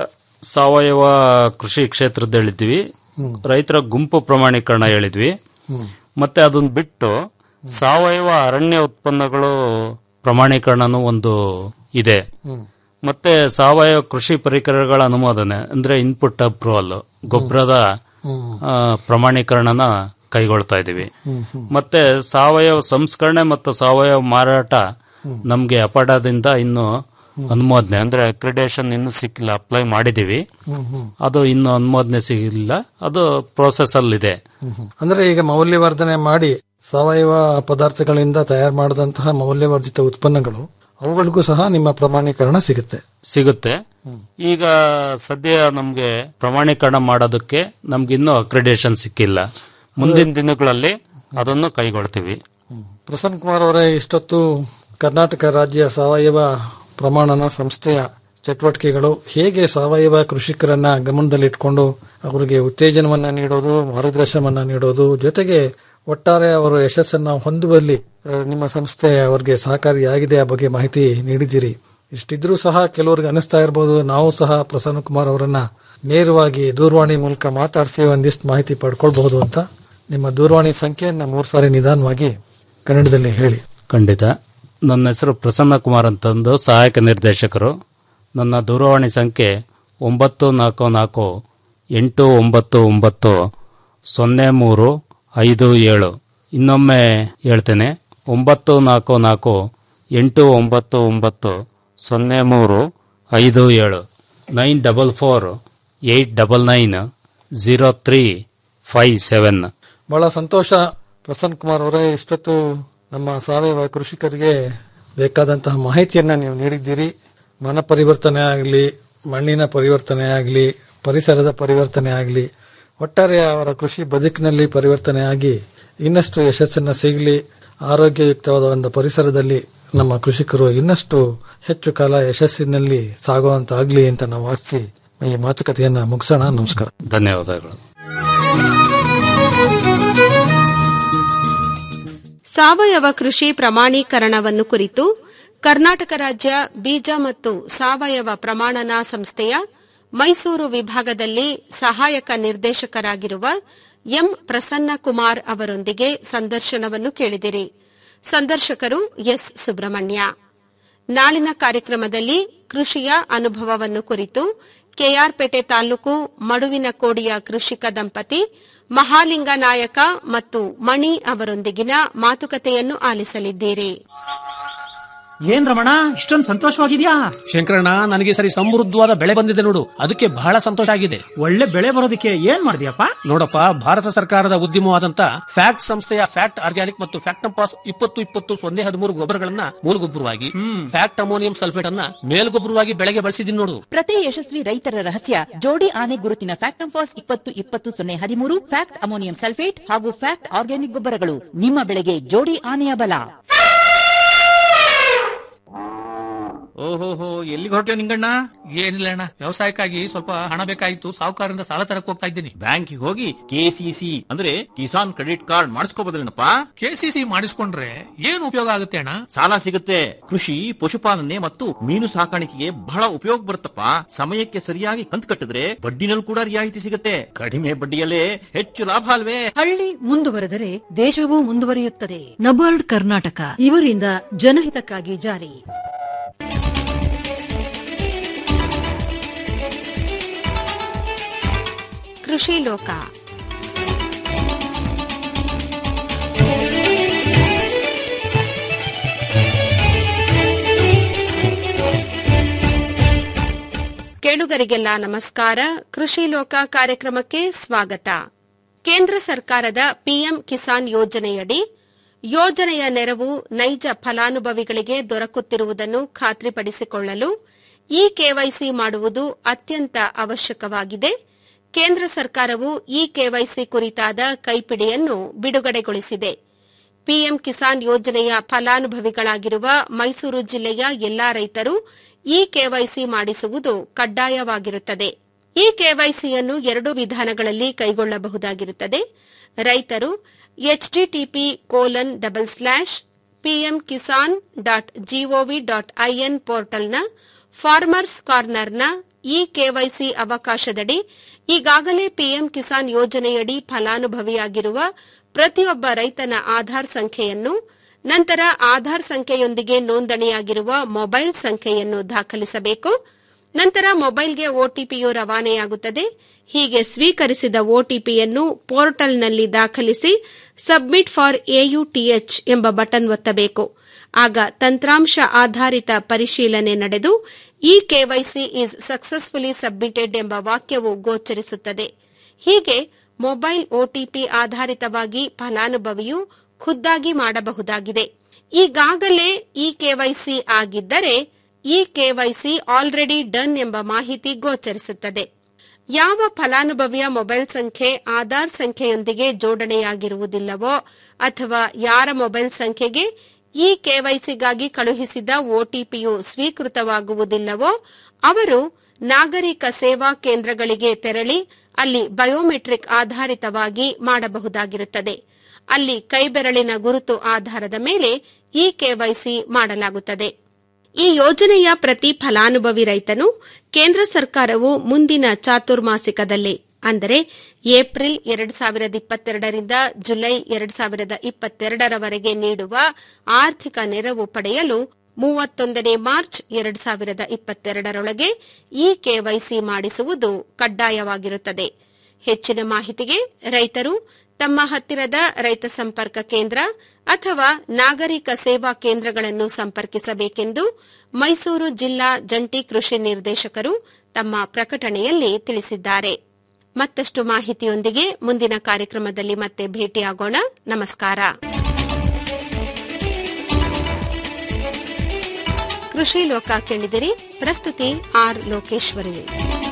ಸಾವಯವ ಕೃಷಿ ಕ್ಷೇತ್ರದ ಹೇಳಿದ್ವಿ
ಹ್ಮ್.
ರೈತರ ಗುಂಪು ಪ್ರಮಾಣೀಕರಣ ಹೇಳಿದ್ವಿ
ಹ್ಮ್.
ಮತ್ತೆ ಅದನ್ನ ಬಿಟ್ಟು ಸಾವಯವ ಅರಣ್ಯ ಉತ್ಪನ್ನಗಳು ಪ್ರಮಾಣೀಕರಣನೂ ಒಂದು ಇದೆ
ಹ್ಮ್.
ಮತ್ತೆ ಸಾವಯವ ಕೃಷಿ ಪರಿಕರಗಳ ಅನುಮೋದನೆ ಅಂದ್ರೆ ಇನ್ಪುಟ್ ಅಪ್ರೂವಲ್ ಗೊಬ್ಬರದ
ಹ್ಮ್.
ಆ, ಪ್ರಮಾಣೀಕರಣನ ಕೈಗೊಳ್ತಾ ಇದೀವಿ
ಹ್ಮ್, ಹ್ಮ್.
ಮತ್ತೆ ಸಾವಯವ ಸಂಸ್ಕರಣೆ ಮತ್ತು ಸಾವಯವ ಮಾರಾಟ ನಮ್ಗೆ ಅಪಾಡದಿಂದ ಇನ್ನು ಅನುಮೋದನೆ ಅಂದ್ರೆ ಅಕ್ರಿಡೇಷನ್ ಇನ್ನು ಸಿಕ್ಕಿಲ್ಲ ಅಪ್ಲೈ ಮಾಡಿದೀವಿ
ಹ್ಮ್, ಹ್ಮ್.
ಅದು ಇನ್ನು ಅನುಮೋದನೆ ಸಿಗಿಲ್ಲ ಅದು ಪ್ರೋಸೆಸ್ ಅಲ್ಲಿದೆ
ಹ್ಮ್, ಹ್ಮ್. ಅಂದ್ರೆ ಈಗ ಮೌಲ್ಯವರ್ಧನೆ ಮಾಡಿ ಸಾವಯವ ಪದಾರ್ಥಗಳಿಂದ ತಯಾರು ಮಾಡಿದಂತಹ ಮೌಲ್ಯವರ್ಧಿತ ಉತ್ಪನ್ನಗಳು ಅವುಗಳಿಗೂ ಸಹ ನಿಮ್ಮ ಪ್ರಮಾಣೀಕರಣ ಸಿಗುತ್ತೆ
ಸಿಗುತ್ತೆ ಈಗ ಸದ್ಯ ನಮ್ಗೆ ಪ್ರಮಾಣೀಕರಣ ಮಾಡೋದಕ್ಕೆ ನಮ್ಗೆ ಇನ್ನೂ ಅಕ್ರಿಡೇಷನ್ ಸಿಕ್ಕಿಲ್ಲ ಮುಂದಿನ ದಿನಗಳಲ್ಲಿ ಅದನ್ನು ಕೈಗೊಳ್ತೀವಿ
ಪ್ರಸನ್ನ ಕುಮಾರ್ ಅವರೇ ಇಷ್ಟೊತ್ತು ಕರ್ನಾಟಕ ರಾಜ್ಯ ಸಾವಯವ ಪ್ರಮಾಣನ ಸಂಸ್ಥೆಯ ಚಟುವಟಿಕೆಗಳು ಹೇಗೆ ಸಾವಯವ ಕೃಷಿಕರನ್ನ ಗಮನದಲ್ಲಿಟ್ಕೊಂಡು ಅವರಿಗೆ ಉತ್ತೇಜನವನ್ನ ನೀಡೋದು ಮಾರ್ಗದರ್ಶನವನ್ನ ನೀಡೋದು ಜೊತೆಗೆ ಒಟ್ಟಾರೆ ಅವರು ಯಶಸ್ಸನ್ನ ಹೊಂದುವಲ್ಲಿ ಆ, ನಿಮ್ಮ ಸಂಸ್ಥೆ ಅವರಿಗೆ ಸಹಕಾರಿಯಾಗಿದೆ ಆ ಬಗ್ಗೆ ಮಾಹಿತಿ ನೀಡಿದ್ದೀರಿ ಇಷ್ಟಿದ್ರೂ ಸಹ ಕೆಲವರಿಗೆ ಅನಿಸ್ತಾ ಇರಬಹುದು ನಾವು ಸಹ ಪ್ರಸನ್ನ ಕುಮಾರ್ ಅವರನ್ನ ನೇರವಾಗಿ ದೂರವಾಣಿ ಮೂಲಕ ಮಾತಾಡಿಸಿ ಒಂದಿಷ್ಟು ಮಾಹಿತಿ ಪಡ್ಕೊಳ್ಬಹುದು ಅಂತ ನಿಮ್ಮ ದೂರವಾಣಿ ಸಂಖ್ಯೆಯನ್ನ ಮೂರು ಸಾರಿ ನಿಧಾನವಾಗಿ ಕನ್ನಡದಲ್ಲಿ ಹೇಳಿ
ಖಂಡಿತ ನನ್ನ ಹೆಸರು ಪ್ರಸನ್ನ ಕುಮಾರ್ ಅಂತಂದು ಸಹಾಯಕ ನಿರ್ದೇಶಕರು ನನ್ನ ದೂರವಾಣಿ ಸಂಖ್ಯೆ ಒಂಬತ್ತು ನಾಲ್ಕು ನಾಲ್ಕು ಎಂಟು ಒಂಬತ್ತು ಒಂಬತ್ತು ಸೊನ್ನೆ ಮೂರು ಐದು ಏಳು ಇನ್ನೊಮ್ಮೆ ಹೇಳ್ತೇನೆ ಒಂಬತ್ತು ನಾಲ್ಕು ನಾಲ್ಕು ಎಂಟು ಒಂಬತ್ತು ಒಂಬತ್ತು ಸೊನ್ನೆ ಮೂರು ಐದು ಏಳು nine double four eight double nine zero three five seven
ಬಹಳ ಸಂತೋಷ ಪ್ರಸನ್ನ ಕುಮಾರ್ ಅವರೇ ಇಷ್ಟೊತ್ತು ನಮ್ಮ ಸಾವಯವ ಕೃಷಿಕರಿಗೆ ಬೇಕಾದಂತಹ ಮಾಹಿತಿಯನ್ನ ನೀವು ನೀಡಿದ್ದೀರಿ ಮನ ಪರಿವರ್ತನೆ ಆಗಲಿ ಮಣ್ಣಿನ ಪರಿವರ್ತನೆ ಆಗಲಿ ಪರಿಸರದ ಪರಿವರ್ತನೆ ಆಗಲಿ ಒಟ್ಟಾರೆ ಅವರ ಕೃಷಿ ಬದುಕಿನಲ್ಲಿ ಪರಿವರ್ತನೆ ಆಗಿ ಇನ್ನಷ್ಟು ಯಶಸ್ಸನ್ನ ಸಿಗಲಿ ಆರೋಗ್ಯಯುಕ್ತವಾದ ಒಂದು ಪರಿಸರದಲ್ಲಿ ನಮ್ಮ ಕೃಷಿಕರು ಇನ್ನಷ್ಟು ಹೆಚ್ಚು ಕಾಲ ಯಶಸ್ಸಿನಲ್ಲಿ ಸಾಗುವಂತಾಗಲಿ ಅಂತ ನಾವು ಆಶಿಸಿ ಈ ಮಾತುಕತೆಯನ್ನ ಮುಗಿಸೋಣ ನಮಸ್ಕಾರ
ಧನ್ಯವಾದಗಳು
ಸಾವಯವ ಕೃಷಿ ಪ್ರಮಾಣೀಕರಣವನ್ನು ಕುರಿತು ಕರ್ನಾಟಕ ರಾಜ್ಯ ಬೀಜ ಮತ್ತು ಸಾವಯವ ಪ್ರಮಾಣನಾ ಸಂಸ್ಥೆಯ ಮೈಸೂರು ವಿಭಾಗದಲ್ಲಿ ಸಹಾಯಕ ನಿರ್ದೇಶಕರಾಗಿರುವ ಎಂ ಪ್ರಸನ್ನ ಕುಮಾರ್ ಅವರೊಂದಿಗೆ ಸಂದರ್ಶನವನ್ನು ಕೇಳಿದಿರಿ ಸಂದರ್ಶಕರು ಎಸ್ ಸುಬ್ರಹ್ಮಣ್ಯ ನಾಳಿನ ಕಾರ್ಯಕ್ರಮದಲ್ಲಿ ಕೃಷಿಯ ಅನುಭವವನ್ನು ಕುರಿತು ಕೆಆರ್ಪೇಟೆ ತಾಲೂಕು ಮಡುವಿನ ಕೋಡಿಯ ಕೃಷಿಕ ದಂಪತಿ ಮಹಾಲಿಂಗ ನಾಯಕ ಮತ್ತು ಮಣಿ ಅವರೊಂದಿಗಿನ ಮಾತುಕತೆಯನ್ನು ಆಲಿಸಲಿದ್ದೀರಿ
ಏನ್ ರಮಣ ಇಷ್ಟೊಂದು ಸಂತೋಷವಾಗಿದ್ಯಾ
ಶಂಕರಣ್ಣ ನನಗೆ ಈ ಸರಿ ಸಮೃದ್ಧವಾದ ಬೆಳೆ ಬಂದಿದೆ ನೋಡು ಅದಕ್ಕೆ ಬಹಳ ಸಂತೋಷ ಆಗಿದೆ
ಒಳ್ಳೆ ಬೆಳೆ ಬರೋದಕ್ಕೆ ಏನ್ ಮಾಡಿದ್ಯಪ್ಪ
ನೋಡಪ್ಪ ಭಾರತ ಸರ್ಕಾರದ ಉದ್ಯಮವಾದಂತ ಫ್ಯಾಕ್ಟ್ ಸಂಸ್ಥೆಯ ಫ್ಯಾಕ್ಟ್ ಆರ್ಗ್ಯಾನಿಕ್ ಮತ್ತು ಫ್ಯಾಕ್ಟಂಪಾಸ್ ಇಪ್ಪತ್ತು ಇಪ್ಪತ್ತು ಸೊನ್ನೆ ಹದಿಮೂರು ಗೊಬ್ಬರಗಳನ್ನ ಮೂಲಗೊಬ್ಬರವಾಗಿ ಫ್ಯಾಕ್ಟ್ ಅಮೋನಿಯಂ ಸಲ್ಫೇಟ್ ಅನ್ನ ಮೇಲ್ಗೊಬ್ಬರವಾಗಿ ಬೆಳೆಗೆ ಬಳಸಿದೀನಿ ನೋಡು
ಪ್ರತಿ ಯಶಸ್ವಿ ರೈತರ ರಹಸ್ಯ ಜೋಡಿ ಆನೆ ಗುರುತಿನ ಫ್ಯಾಕ್ಟಂಫಾಸ್ ಇಪ್ಪತ್ತು ಇಪ್ಪತ್ತು ಸೊನ್ನೆ ಹದಿಮೂರು ಫ್ಯಾಕ್ಟ್ ಅಮೋನಿಯಂ ಸಲ್ಫೇಟ್ ಹಾಗೂ ಫ್ಯಾಕ್ಟ್ ಆರ್ಗ್ಯಾನಿಕ್ ಗೊಬ್ಬರಗಳು ನಿಮ್ಮ ಬೆಳೆಗೆ ಜೋಡಿ ಆನೆಯ ಬಲ
ಓಹೋಹೋ ಎಲ್ಲಿಗೆ ಹೊರಟ್ಯೋ ನಿಂಗಣ್ಣ ಏನಿಲ್ಲ ಅಣ್ಣ ವ್ಯವಸಾಯಕ್ಕಾಗಿ ಸ್ವಲ್ಪ ಹಣ ಬೇಕಾಗಿತ್ತು ಸಾಹುಕಾರರಿಂದ ಸಾಲ ತರಕ್ ಹೋಗ್ತಾ ಇದ್ದೀನಿ
ಬ್ಯಾಂಕಿಗೆ ಹೋಗಿ ಕೆಸಿಸಿ ಅಂದ್ರೆ ಕಿಸಾನ್ ಕ್ರೆಡಿಟ್ ಕಾರ್ಡ್ ಮಾಡಿಸ್ಕೋಬೋದ್ರೇನಪ್ಪ
ಕೆಸಿಸಿ ಮಾಡಿಸ್ಕೊಂಡ್ರೆ ಏನ್ ಉಪಯೋಗ ಆಗುತ್ತೆ ಅಣ್ಣ
ಸಾಲ ಸಿಗುತ್ತೆ ಕೃಷಿ ಪಶುಪಾಲನೆ ಮತ್ತು ಮೀನು ಸಾಕಾಣಿಕೆಗೆ ಬಹಳ ಉಪಯೋಗ ಬರುತ್ತಪ್ಪ ಸಮಯಕ್ಕೆ ಸರಿಯಾಗಿ ಕಂತು ಕಟ್ಟಿದ್ರೆ ಬಡ್ಡಿನಲ್ಲಿ ಕೂಡ ರಿಯಾಯಿತಿ ಸಿಗುತ್ತೆ ಕಡಿಮೆ ಬಡ್ಡಿಯಲ್ಲೇ ಹೆಚ್ಚು ಲಾಭ ಅಲ್ವೇ
ಹಳ್ಳಿ ಮುಂದುವರೆದರೆ ದೇಶವೂ ಮುಂದುವರಿಯುತ್ತದೆ ನಬಾರ್ಡ್ ಕರ್ನಾಟಕ ಇವರಿಂದ ಜನಹಿತಕ್ಕಾಗಿ ಜಾರಿ
ಕೃಷಿ ಲೋಕ ಕೇಳುಗರಿಗೆಲ್ಲ ನಮಸ್ಕಾರ ಕೃಷಿ ಲೋಕ ಕಾರ್ಯಕ್ರಮಕ್ಕೆ ಸ್ವಾಗತ ಕೇಂದ್ರ ಸರ್ಕಾರದ ಪಿಎಂ ಕಿಸಾನ್ ಯೋಜನೆಯಡಿ ಯೋಜನೆಯ ನೆರವು ನೈಜ ಫಲಾನುಭವಿಗಳಿಗೆ ದೊರಕುತ್ತಿರುವುದನ್ನು ಖಾತ್ರಿಪಡಿಸಿಕೊಳ್ಳಲು ಇ ಕೆವೈಸಿ ಮಾಡುವುದು ಅತ್ಯಂತ ಅವಶ್ಯಕವಾಗಿದೆ ಕೇಂದ್ರ ಸರ್ಕಾರವು ಈ ಕೆವೈಸಿ ಕುರಿತಾದ ಕೈಪಿಡಿಯನ್ನು ಬಿಡುಗಡೆಗೊಳಿಸಿದೆ ಪಿಎಂ ಕಿಸಾನ್ ಯೋಜನೆಯ ಫಲಾನುಭವಿಗಳಾಗಿರುವ ಮೈಸೂರು ಜಿಲ್ಲೆಯ ಎಲ್ಲಾ ರೈತರು ಈ ಕೆವೈಸಿ ಮಾಡಿಸುವುದು ಕಡ್ಡಾಯವಾಗಿರುತ್ತದೆ ಈ ಕೆವೈಸಿಯನ್ನು ಎರಡು ವಿಧಾನಗಳಲ್ಲಿ ಕೈಗೊಳ್ಳಬಹುದಾಗಿರುತ್ತದೆ ರೈತರು HTTP colon double slash PM Kisan dot GOV dot IN ಪೋರ್ಟಲ್ನ ಫಾರ್ಮರ್ಸ್ ಕಾರ್ನರ್ನ ಇ ಕೆವೈಸಿ ಅವಕಾಶದಡಿ ಈಗಾಗಲೇ ಪಿಎಂ ಕಿಸಾನ್ ಯೋಜನೆಯಡಿ ಫಲಾನುಭವಿಯಾಗಿರುವ ಪ್ರತಿಯೊಬ್ಬ ರೈತನ ಆಧಾರ್ ಸಂಖ್ಯೆಯನ್ನು ನಂತರ ಆಧಾರ್ ಸಂಖ್ಯೆಯೊಂದಿಗೆ ನೋಂದಣಿಯಾಗಿರುವ ಮೊಬೈಲ್ ಸಂಖ್ಯೆಯನ್ನು ದಾಖಲಿಸಬೇಕು ನಂತರ ಮೊಬೈಲ್ಗೆ ಒಟಿಪಿಯು ರವಾನೆಯಾಗುತ್ತದೆ ಹೀಗೆ ಸ್ವೀಕರಿಸಿದ ಒಟಿಪಿಯನ್ನು ಪೋರ್ಟಲ್ನಲ್ಲಿ ದಾಖಲಿಸಿ ಸಬ್ಮಿಟ್ ಫಾರ್ ಎಯುಟಿಎಚ್ ಎಂಬ ಬಟನ್ ಒತ್ತಬೇಕು ಆಗ ತಂತ್ರಾಂಶ ಆಧಾರಿತ ಪರಿಶೀಲನೆ ನಡೆದು E KYC is successfully submitted ಎಂಬ ವಾಕ್ಯವು ಗೋಚರಿಸುತ್ತದೆ ಹೀಗೆ ಮೊಬೈಲ್ ಒಟಿಪಿ ಆಧಾರಿತವಾಗಿ ಫಲಾನುಭವಿಯು ಖುದ್ದಾಗಿ ಮಾಡಬಹುದಾಗಿದೆ ಈಗಾಗಲೇ ಇ ಕೆವೈಸಿ ಆಗಿದ್ದರೆ ಇ ಕೆವೈಸಿ ಆಲ್ರೆಡಿ ಡನ್ ಎಂಬ ಮಾಹಿತಿ ಗೋಚರಿಸುತ್ತದೆ ಯಾವ ಫಲಾನುಭವಿಯ ಮೊಬೈಲ್ ಸಂಖ್ಯೆ ಆಧಾರ್ ಸಂಖ್ಯೆಯೊಂದಿಗೆ ಜೋಡಣೆಯಾಗಿರುವುದಿಲ್ಲವೋ ಅಥವಾ ಯಾರ ಮೊಬೈಲ್ ಸಂಖ್ಯೆಗೆ ಈ ಕೆವೈಸಿಗಾಗಿ ಕಳುಹಿಸಿದ ಒಟಿಪಿಯು ಸ್ವೀಕೃತವಾಗುವುದಿಲ್ಲವೋ ಅವರು ನಾಗರಿಕ ಸೇವಾ ಕೇಂದ್ರಗಳಿಗೆ ತೆರಳಿ ಅಲ್ಲಿ ಬಯೋಮೆಟ್ರಿಕ್ ಆಧಾರಿತವಾಗಿ ಮಾಡಬಹುದಾಗಿರುತ್ತದೆ ಅಲ್ಲಿ ಕೈಬೆರಳಿನ ಗುರುತು ಆಧಾರದ ಮೇಲೆ ಈ ಕೆವೈಸಿ ಮಾಡಲಾಗುತ್ತದೆ ಈ ಯೋಜನೆಯ ಪ್ರತಿ ಫಲಾನುಭವಿ ರೈತನು ಕೇಂದ್ರ ಸರ್ಕಾರವು ಮುಂದಿನ ಚಾತುರ್ಮಾಸಿಕದಲ್ಲಿ ಅಂದರೆ ಏಪ್ರಿಲ್ ಎರಡ್ ಸಾವಿರದ ಇಪ್ಪತ್ತೆರಡರಿಂದ ಜುಲೈ ಎರಡ್ ಸಾವಿರದ ಇಪ್ಪತ್ತೆರಡರವರೆಗೆ ನೀಡುವ ಆರ್ಥಿಕ ನೆರವು ಪಡೆಯಲು ಮೂವತ್ತೊಂದನೇ ಮಾರ್ಚ್ ಎರಡ್ ಸಾವಿರದ ಇಪ್ಪತ್ತೆರಡರೊಳಗೆ ಈ ಕೆವೈಸಿ ಮಾಡಿಸುವುದು ಕಡ್ಡಾಯವಾಗಿರುತ್ತದೆ ಹೆಚ್ಚಿನ ಮಾಹಿತಿಗೆ ರೈತರು ತಮ್ಮ ಹತ್ತಿರದ ರೈತ ಸಂಪರ್ಕ ಕೇಂದ್ರ ಅಥವಾ ನಾಗರಿಕ ಸೇವಾ ಕೇಂದ್ರಗಳನ್ನು ಸಂಪರ್ಕಿಸಬೇಕೆಂದು ಮೈಸೂರು ಜಿಲ್ಲಾ ಜಂಟಿ ಕೃಷಿ ನಿರ್ದೇಶಕರು ತಮ್ಮ ಪ್ರಕಟಣೆಯಲ್ಲಿ ತಿಳಿಸಿದ್ದಾರೆ ಮತ್ತಷ್ಟು ಮಾಹಿತಿಯೊಂದಿಗೆ ಮುಂದಿನ ಕಾರ್ಯಕ್ರಮದಲ್ಲಿ ಮತ್ತೆ ಭೇಟಿಯಾಗೋಣ ನಮಸ್ಕಾರ ಕೃಷಿ ಲೋಕ ಕೇಳಿದಿರಿ ಪ್ರಸ್ತುತಿ ಆರ್ ಲೋಕೇಶ್ವರಿ